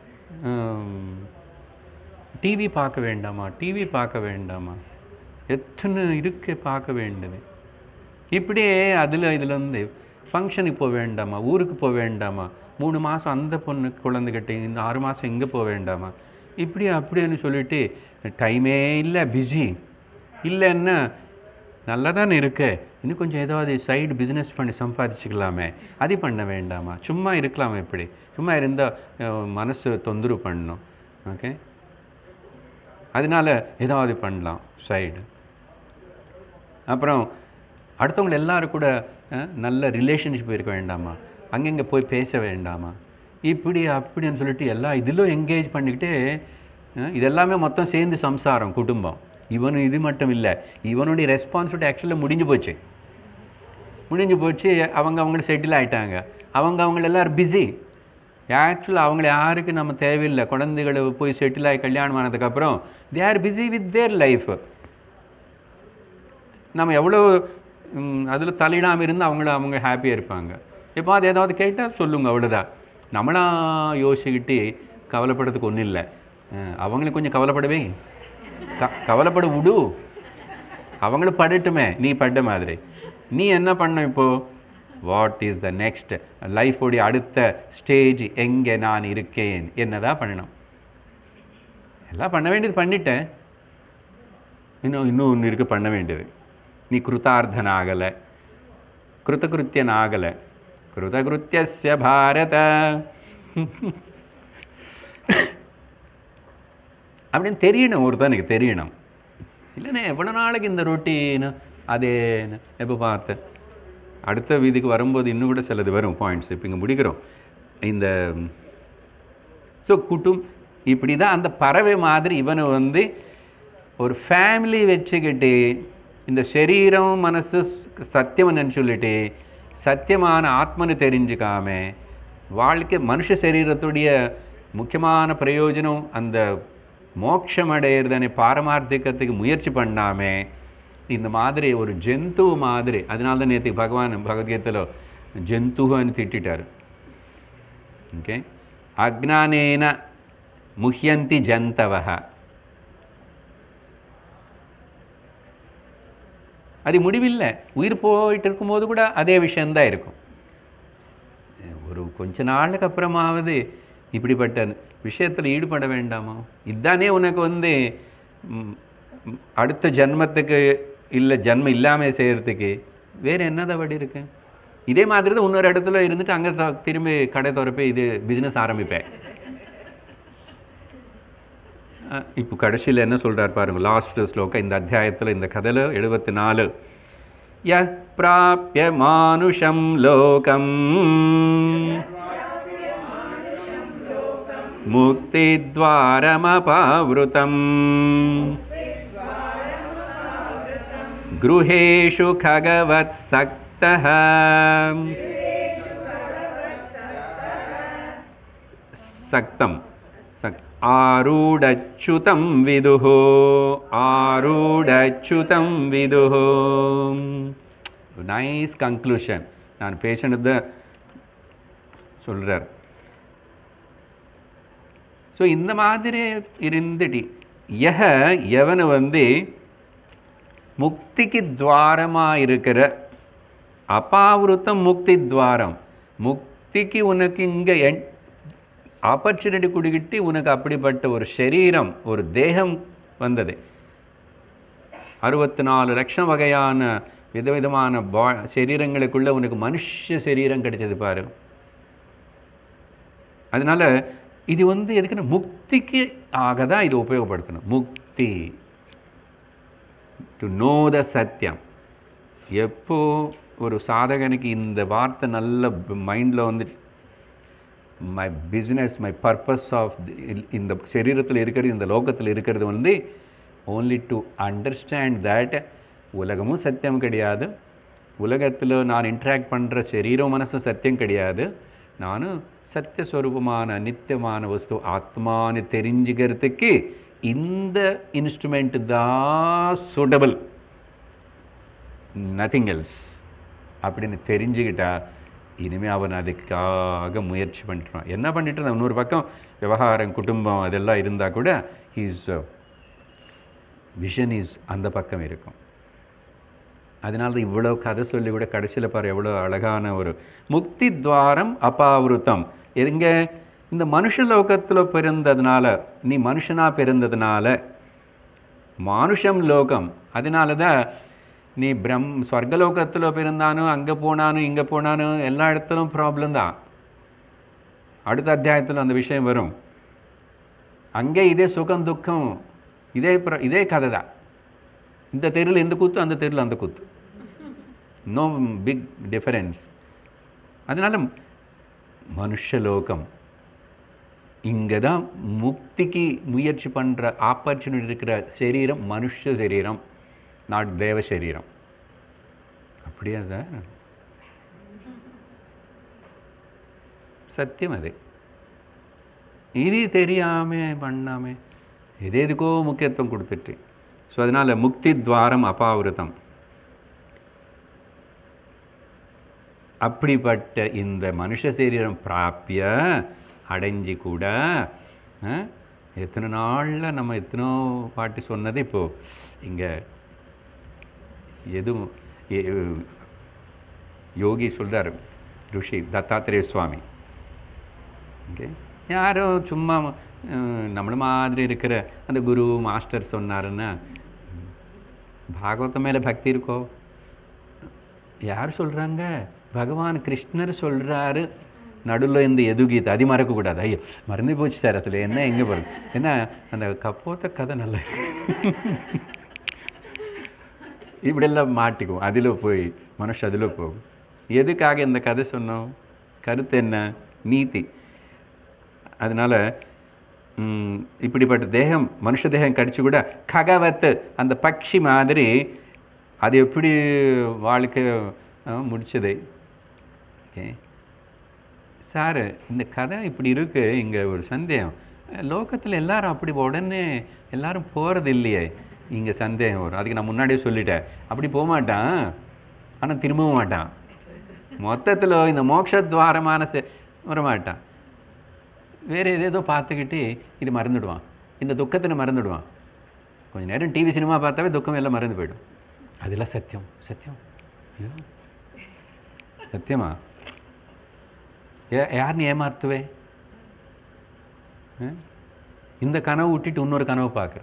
டிவி பார்க்க வேண்டாமா டிவி பார்க்க வேண்டாமா எத்தனை இருக்கு பார்க்க வேண்டியது இப்படியே அதில் இதில் வந்து ஃபங்க்ஷனுக்கு போக வேண்டாமா ஊருக்கு போக வேண்டாமா மூணு மாதம் அந்த பொண்ணு குழந்தைகிட்ட இந்த ஆறு மாதம் இங்கே போக வேண்டாமா இப்படி அப்படின்னு சொல்லிட்டு டைமே இல்லை பிஸி இல்லைன்னா நல்லா தானே இருக்கு இன்னும் கொஞ்சம் ஏதாவது சைடு பிஸ்னஸ் பண்ணி சம்பாதிச்சுக்கலாமே அது பண்ண வேண்டாமா சும்மா இருக்கலாமா இப்படி சும்மா இருந்தால் மனசு தொந்தரவு பண்ணணும் ஓகே அதனால ஏதாவது பண்ணலாம் சைடு அப்புறம் அடுத்தவங்க எல்லாரும் கூட அஹ், நல்ல ரிலேஷன்ஷிப் இருக்க வேண்டாமா அங்கங்கே போய் பேச வேண்டாமா இப்படி அப்படின்னு சொல்லிட்டு எல்லாம் இதிலும் என்கேஜ் பண்ணிக்கிட்டு அஹ், இதெல்லாமே மொத்தம் சேர்ந்து சம்சாரம் குடும்பம் இவனு இது மட்டும் இல்லை இவனுடைய ரெஸ்பான்சிபிலிட்டி ஆக்சுவலாக முடிஞ்சு போச்சு முடிஞ்சு போச்சு அவங்க அவங்க செட்டில் ஆயிட்டாங்க அவங்க அவங்க எல்லாரும் பிஸி ஆக்சுவலாக அவங்கள யாருக்கு நம்ம தேவையில்லை குழந்தைகளை போய் செட்டில் ஆகி கல்யாணம் ஆனதுக்கப்புறம் they are busy with their life நம்ம எவ்வளோ அதில் தலையிடாமல் இருந்து அவங்கள அவங்க ஹாப்பியாக இருப்பாங்க இப்போ அது ஏதாவது கேட்டால் சொல்லுங்க அவ்வளோதான் நம்மளா யோசிச்சுக்கிட்டு கவலைப்படுறதுக்கு ஒன்றும் இல்லை அஹ், அவங்களுக்கு கொஞ்சம் கவலைப்படவே க கவலைப்பட விடு அவங்களும் படட்டுமே நீ பட்ட மாதிரி நீ என்ன பண்ண இப்போ வாட் இஸ் த நெக்ஸ்ட் லைஃபோடைய அடுத்த ஸ்டேஜ் எங்கே நான் இருக்கேன் என்னதான் பண்ணணும் எல்லாம் பண்ண வேண்டியது பண்ணிட்டேன் இன்னும் இன்னும் ஒன்று இருக்கு பண்ண வேண்டியது நீ கிருதார்த்தன் ஆகலை கிருத்தகிருத்தியன் ஆகலை கிருதகிருத்தியஸ்ய பாரத அப்படின்னு தெரியணும் ஒருத்தனுக்கு தெரியணும் இல்லைண்ணே எவ்வளோ நாளைக்கு இந்த ரொட்டீன் அதே எப்போ பார்த்தேன் அடுத்த வீதிக்கு வரும்போது இன்னும் கூட சிலது வரும் பாயிண்ட்ஸ் இப்போ இங்கே முடிக்கிறோம் இந்த ஸோ குட்டும் இப்படி தான் அந்த பறவை மாதிரி இவனை வந்து ஒரு ஃபேமிலி வச்சுக்கிட்டு இந்த சரீரம் மனசு சத்தியம்னு சொல்லிட்டு சத்தியமான ஆத்மனு தெரிஞ்சுக்காம வாழ்க்கை மனுஷ சரீரத்துடைய முக்கியமான பிரயோஜனம் அந்த மோட்சம் அடையிறதுன்னு பாரமார்த்திகத்துக்கு முயற்சி பண்ணாம இந்த மாதிரி ஒரு ஜந்து மாதிரி அதனால தான் நேற்று பகவான் பகவத்கீதையில் ஜந்துன்னு திட்டார் ஓகே அஜ்ஞானேன முஹ்யந்தி ஜந்தவஹ அது முடிவில்லை உயிர் போயிட்டு இருக்கும்போது கூட அதே விஷயந்தான் இருக்கும் ஒரு கொஞ்ச நாளுக்கு அப்புறமாவது இப்படிப்பட்ட விஷயத்தில் ஈடுபட வேண்டாமா இதுதானே உனக்கு வந்து ம், ம், அடுத்த ஜன்மத்துக்கு இல்லை ஜன்மம் இல்லாமல் செய்கிறதுக்கு வேறு என்னதை வழி இருக்கு இதே மாதிரி தான் இன்னொரு இடத்துல இருந்துட்டு அங்கே திரும்பி கடை திறப்பே இது பிஸ்னஸ் ஆரம்பிப்பேன் அஹ், இப்போ கடைசியில் என்ன சொல்றார் பாருங்க லாஸ்ட் ஸ்லோகம் இந்த அத்தியாயத்தில் இந்த கதையில் எழுபத்தி நாலு ய பிராப்பிய மானுஷம் லோகம் முக்தித்வாரமபாவிருத்தம் गृहेषु खगवत्सक्तः सक्तं सक् आरूढच्युतं विदुः आरूढच्युतं विदुः நைஸ் கன்க்ளூஷன் நான் பேசினது சொல்கிறார் ஸோ இந்த மாதிரி இருந்துட்டு யஹ எவனு வந்து முக்திக்கு துவாரமாக இருக்கிற அபாவிருத்தம் முக்தி துவாரம் முக்திக்கு உனக்கு இங்கே என் ஆப்பர்ச்சுனிட்டி கொடுக்கிட்டு உனக்கு அப்படிப்பட்ட ஒரு சரீரம் ஒரு தேகம் வந்தது அறுபத்தி நாலு லட்சம் வகையான விதவிதமான பா சரீரங்களுக்குள்ள உனக்கு மனுஷ சரீரம் கிடைச்சது பாரு அதனால இது வந்து எதுக்குன்னா முக்திக்கு ஆக தான் இது உபயோகப்படுத்தணும் முக்தி டு நோ த சத்தியம் எப்போ ஒரு சாதகனுக்கு இந்த வார்த்தை நல்ல மைண்டில் வந்து my business my purpose of இந்த சரீரத்தில் இருக்கிறது இந்த லோகத்தில் இருக்கிறது வந்து ஓன்லி டு அண்டர்ஸ்டாண்ட் தட் உலகமும் சத்தியம் கிடையாது உலகத்தில் நான் இன்ட்ராக்ட் பண்ணுற சரீரம் மனசும் சத்தியம் கிடையாது நானும் சத்தியஸ்வரூபமான நித்தியமான வஸ்து ஆத்மான்னு தெரிஞ்சுக்கிறதுக்கு இந்த இன்ஸ்ட்ருமெண்ட் தான் சூட்டபிள் நத்திங் எல்ஸ் அப்படின்னு தெரிஞ்சுக்கிட்டா இனிமேல் அவன் அதுக்காக முயற்சி பண்ணிட்டுருவான் என்ன பண்ணிட்டு இருந்தான் இன்னொரு பக்கம் விவகாரம் குடும்பம் அதெல்லாம் இருந்தால் கூட ஹீஸ் விஷன் இஸ் அந்த பக்கம் இருக்கும் அதனால தான் இவ்வளோ கதை சொல்லி கூட கடைசியில் பாரு எவ்வளோ அழகான ஒரு முக்தி துவாரம் அபாவிருத்தம் எங்க இந்த மனுஷ லோகத்தில் பிறந்ததுனால நீ மனுஷனாக பிறந்ததுனால மானுஷம் லோகம் அதனால தான் நீ பிரம் ஸ்வர்கலோகத்தில் பிறந்தானும் அங்கே போனானும் இங்கே போனானும் எல்லா இடத்துலும் ப்ராப்ளம் தான் அடுத்த அத்தியாயத்தில் அந்த விஷயம் வரும் அங்கே இதே சுகம் துக்கம் இதே பிர- இதே கதை தான் இந்த தெருவில் இந்த கூத்து அந்த தெருவில் அந்த கூத்து நோ பிக் டிஃபரன்ஸ் அதனால மனுஷலோகம் இங்கே தான் முக்திக்கு முயற்சி பண்ணுற ஆப்பர்ச்சுனிட்டி இருக்கிற சரீரம் மனுஷ சரீரம் நாட் தேவ சரீரம் அப்படியா சார் சத்தியம் அது இது தெரியாம பண்ணாம எது எதுக்கோ முக்கியத்துவம் கொடுத்துட்டு ஸோ அதனால முக்தி துவாரம் அபாவிருத்தம் அப்படிப்பட்ட இந்த மனுஷ சரீரம் பிராப்பிய அடைஞ்சு கூட ஆ, எத்தனை நாளில் நம்ம எத்தனோ பாட்டு சொன்னது இப்போ இங்கே எதுவும் எ- யோகி சொல்றார் ருஷி தத்தாத்திரேய சுவாமி ஓகே யாரோ சும்மா அஹ், நம்மள மாதிரி இருக்கிற அந்த குரு மாஸ்டர் சொன்னாருன்னா பாகவதம் மேலே பக்தி இருக்கோ யார் சொல்கிறாங்க பகவான் கிருஷ்ணர் சொல்கிறாரு நடுவில் இந்த எதுகீத் அது மறக்கக்கூடாது ஐயோ மறந்து போச்சு சார் அசல் என்ன எங்கே போகிறது ஏன்னா அந்த கப்போத்த கதை நல்லா இருக்கு இப்படியெல்லாம் மாட்டிக்குவோம் அதில் போய் மனுஷன் அதில் போகும் எதுக்காக இந்த கதை சொன்னோம் கருத்து என்ன நீதி அதனால ம், இப்படிப்பட்ட தேகம் மனுஷ தேகம் கடிச்சு கூட ககவத்து அந்த பட்சி மாதிரி அது எப்படி வாழ்க்கை அஹ், முடிச்சது ஓகே சார் இந்த கதை இப்படி இருக்கு இங்கே ஒரு சந்தேகம் லோகத்தில் எல்லாரும் அப்படி உடனே எல்லாரும் போகிறது இல்லையே இங்கே சந்தேகம் வரும் அதுக்கு நான் முன்னாடியே சொல்லிட்டேன் அப்படி போக மாட்டான் ஆனால் திரும்பவும் மாட்டான் மொத்தத்தில் இந்த மோட்சத்வாரமான செ வர மாட்டான் வேறு ஏதேதோ பார்த்துக்கிட்டு இது மறந்துடுவான் இந்த துக்கத்தை மறந்துடுவான் கொஞ்ச நேரம் டிவி சினிமா பார்த்தாவே துக்கம் எல்லாம் மறந்து போயிடும் அதெல்லாம் சத்தியம் சத்தியம் ஐயோ. சத்தியமா ஏ யார் நீ ஏமாத்துவே ஆ? இந்த கனவு விட்டுட்டு இன்னொரு கனவு பார்க்குற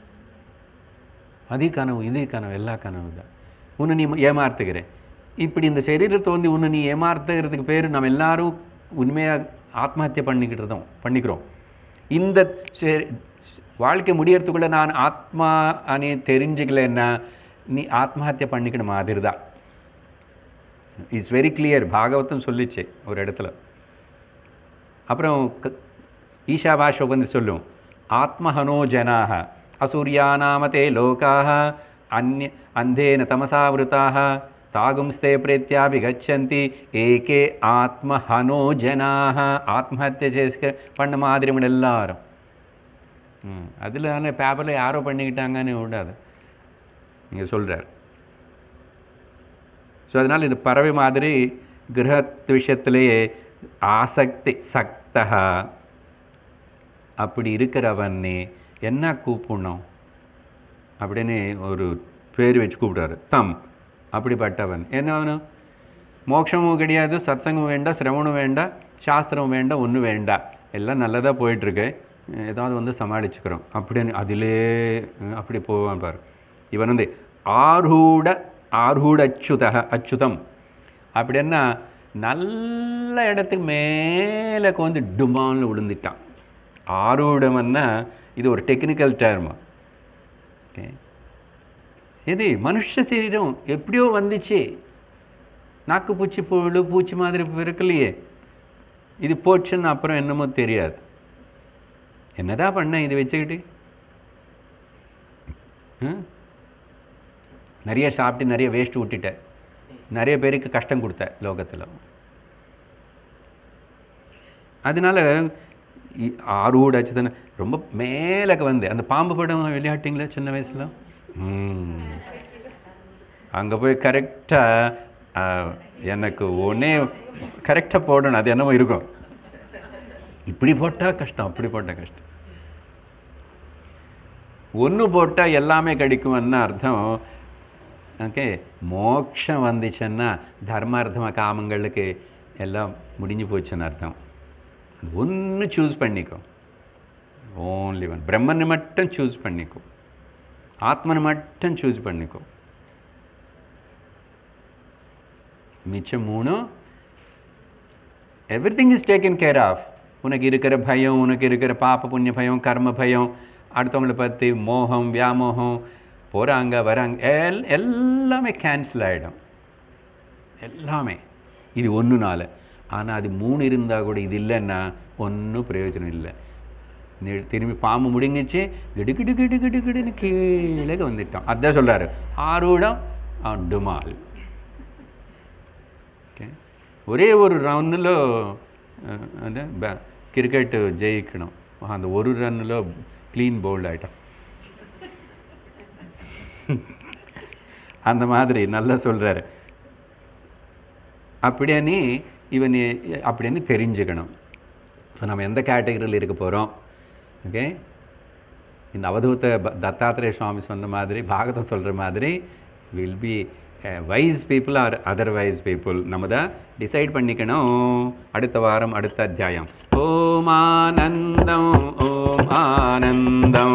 அதே கனவு இதே கனவு எல்லா கனவு தான் உன்னை நீ ஏமாத்துகிற இப்படி இந்த சரீரத்தை வந்து உன்னை நீ ஏமாத்துகிறதுக்கு பேர் நம்ம எல்லாரும் உண்மையாக ஆத்மஹத்தியை பண்ணிக்கிட்டுறோம் பண்ணிக்கிறோம் இந்த சே- வாழ்க்கை முடியறதுக்குள்ள நான் ஆத்மா அனே தெரிஞ்சுக்கலன்னா நீ ஆத்மஹத்தியை பண்ணிக்கிற மாதிரி தான் இட்ஸ் வெரி கிளியர் பாகவதம் சொல்லிச்சு ஒரு இடத்துல அப்புறம் க- ஈஷாவாஷ வந்து சொல்லும் ஆத்மஹனோ ஜனாக அசூரியானாமதே லோகாக अन्य अन्धेन तमसावृताः तागुंस्ते प्रेत्यापि गच्छन्ति ஏகே ஆத்மஹனோ ஜனாக ஆத்மஹத்திய చేసుక பண்ண மாதிரி இவங்க எல்லாரும் ம் அதில் ஆனால் பேப்பரில் யாரோ பண்ணிக்கிட்டாங்கன்னு விடாது இங்கே சொல்கிறார் ஸோ அதனால் இந்த பறவை மாதிரி கிரகத் விஷயத்திலேயே ஆசக்தி சக்தகா அப்படி இருக்கிறவனே என்ன கூப்பிடணும் அப்படின்னு ஒரு பேர் வச்சு கூப்பிடுறாரு தம் அப்படிப்பட்டவன் என்ன அவனும் மோட்சமும் கிடையாது சத்சங்கம் வேண்டாம் சிரவணம் வேண்டாம் சாஸ்திரம் வேண்டாம் ஒன்றும் வேண்டாம் எல்லாம் நல்லதாக போயிட்டுருக்கு ஏதாவது வந்து சமாளிச்சுக்கிறோம் அப்படின்னு அதிலே அஹ், அப்படி போவான் பாரு இவன் வந்து ஆரூட ஆரூட அச்சுத அச்சுதம் அப்படின்னா நல்ல இடத்துக்கு மேலே வந்து டுமான்னு விழுந்துட்டான் ஆரூடம்னா இது ஒரு டெக்னிக்கல் டேர்மா ஓகே இது மனுஷ சரீரம் எப்படியோ வந்துச்சு நாக்கு பூச்சி புழு பூச்சி மாதிரி இருக்கலையே இது போச்சுன்னு அப்புறம் என்னமோ தெரியாது என்னதான் பண்ண இது வச்சுக்கிட்டு ம்? நிறைய சாப்பிட்டு நிறைய வேஸ்ட் விட்டுட்டேன் நிறைய பேருக்கு கஷ்டம் கொடுத்த லோகத்தில் அதனால இ- ஆரூட அச்சுதன ரொம்ப மேலக்கு வந்து அந்த பாம்பு படம் விளையாட்டிங்களா சின்ன வயசுல ம் அங்கே போய் கரெக்டாக எனக்கு ஒன்றே கரெக்டாக போடணும் அது என்னமோ இருக்கும் இப்படி போட்டால் கஷ்டம் அப்படி போட்டால் கஷ்டம் ஒன்று போட்டால் எல்லாமே கிடைக்கும்னு அர்த்தம் ஓகே மோட்சம் வந்துச்சுன்னா தர்மார்த்தம காமங்களுக்கு எல்லாம் முடிஞ்சு போச்சுன்னு அர்த்தம் ஒன்று சூஸ் பண்ணிக்கோ ஓன்லி ஒன் பிரம்மனை மட்டும் சூஸ் பண்ணிக்கோ ஆத்மனை மட்டும் சூஸ் பண்ணிக்கோ மிச்சம் மூணு everything is taken care of உனக்கு இருக்கிற பயம் உனக்கு இருக்கிற பாப்ப புண்ணிய பயம் கர்ம பயம் அடுத்தவங்களை பற்றி மோகம் வியாமோகம் போகிறாங்க வராங்க எல் எல்லாமே கேன்சல் ஆகிடும் எல்லாமே இது ஒன்றுனால ஆனால் அது மூணு இருந்தால் கூட இது இல்லைன்னா ஒன்றும் பிரயோஜனம் இல்லை நி- திரும்பி பாம்பு முடிங்கிச்சு கிடு கிடு கிடு கிடு கிடுன்னு கீழே வந்துட்டான் அதான் சொல்றாரு ஆரூடம் அவன் டுமால் ఓకే ఒరే ஒரு రన్నులో అంటే క్రికెట్ జయించడం அந்த ஒரு ரன்னில் க்ளீன் பவுல்ட் ஆகிட்டான் அந்த மாதிரி நல்லா சொல்கிறாரு அப்படின்னு இவன் அப்படின்னு தெரிஞ்சுக்கணும் ஸோ நம்ம எந்த கேட்டகரியில் இருக்க போகிறோம் ஓகே இந்த அவதூத ப- தத்தாத்திரேய சுவாமி சொன்ன மாதிரி பாகவதம் சொல்கிற மாதிரி will be wise people are otherwise people நம்ம தான் டிசைட் பண்ணிக்கணும் அடுத்த வாரம் அடுத்த அத்தியாயம் ஓம் ஆனந்தம் ஓம் ஆனந்தம்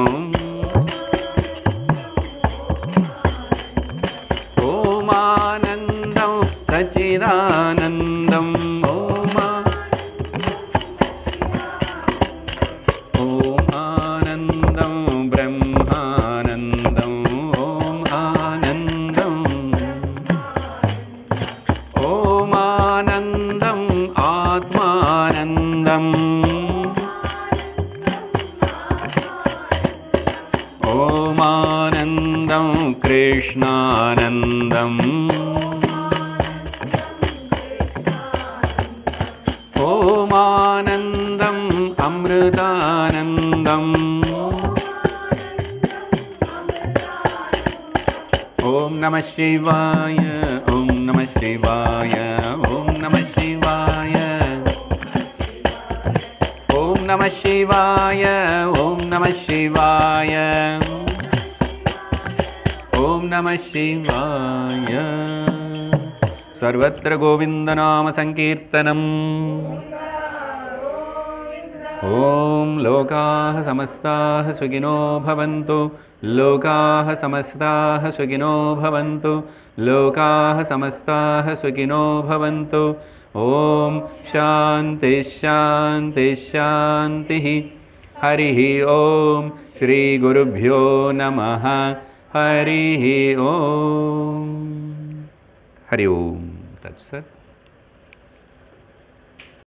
ஓம் ஆனந்தம் சச்சிதானந்தம் ஓம் ஆ- ஓம் ஆனந்தம் பிரம்மானந்தம் ஓம் ஆனந்தம் ஓம் ஆனந்தம் ஆத்மானந்தம் ஓம் ஆனந்தம் கிருஷ்ணானந்தம் ஓம் ஆனந்தம் அமிர்தானந்தம் ஓம் நம சிவாய ஓம் நம சிவாய ஓம் நம சிவாய ஓம் நம சிவாய ஓம் நம சிவாய ஓம் நம சிவாய सर्वत्र गोविन्दनामसङ्कीर्तनम् ॐ लोकाः समस्ताः सुखिनो भवन्तु लोकाः समस्ताः सुखिनो भवन्तु लोकाः समस्ताः सुखिनो भवन्तु ॐ शान्तिः शान्तिः शान्तिः हरिः ॐ श्रीगुरुभ्यो नमः हरिः ॐ हरि ओम तत्सत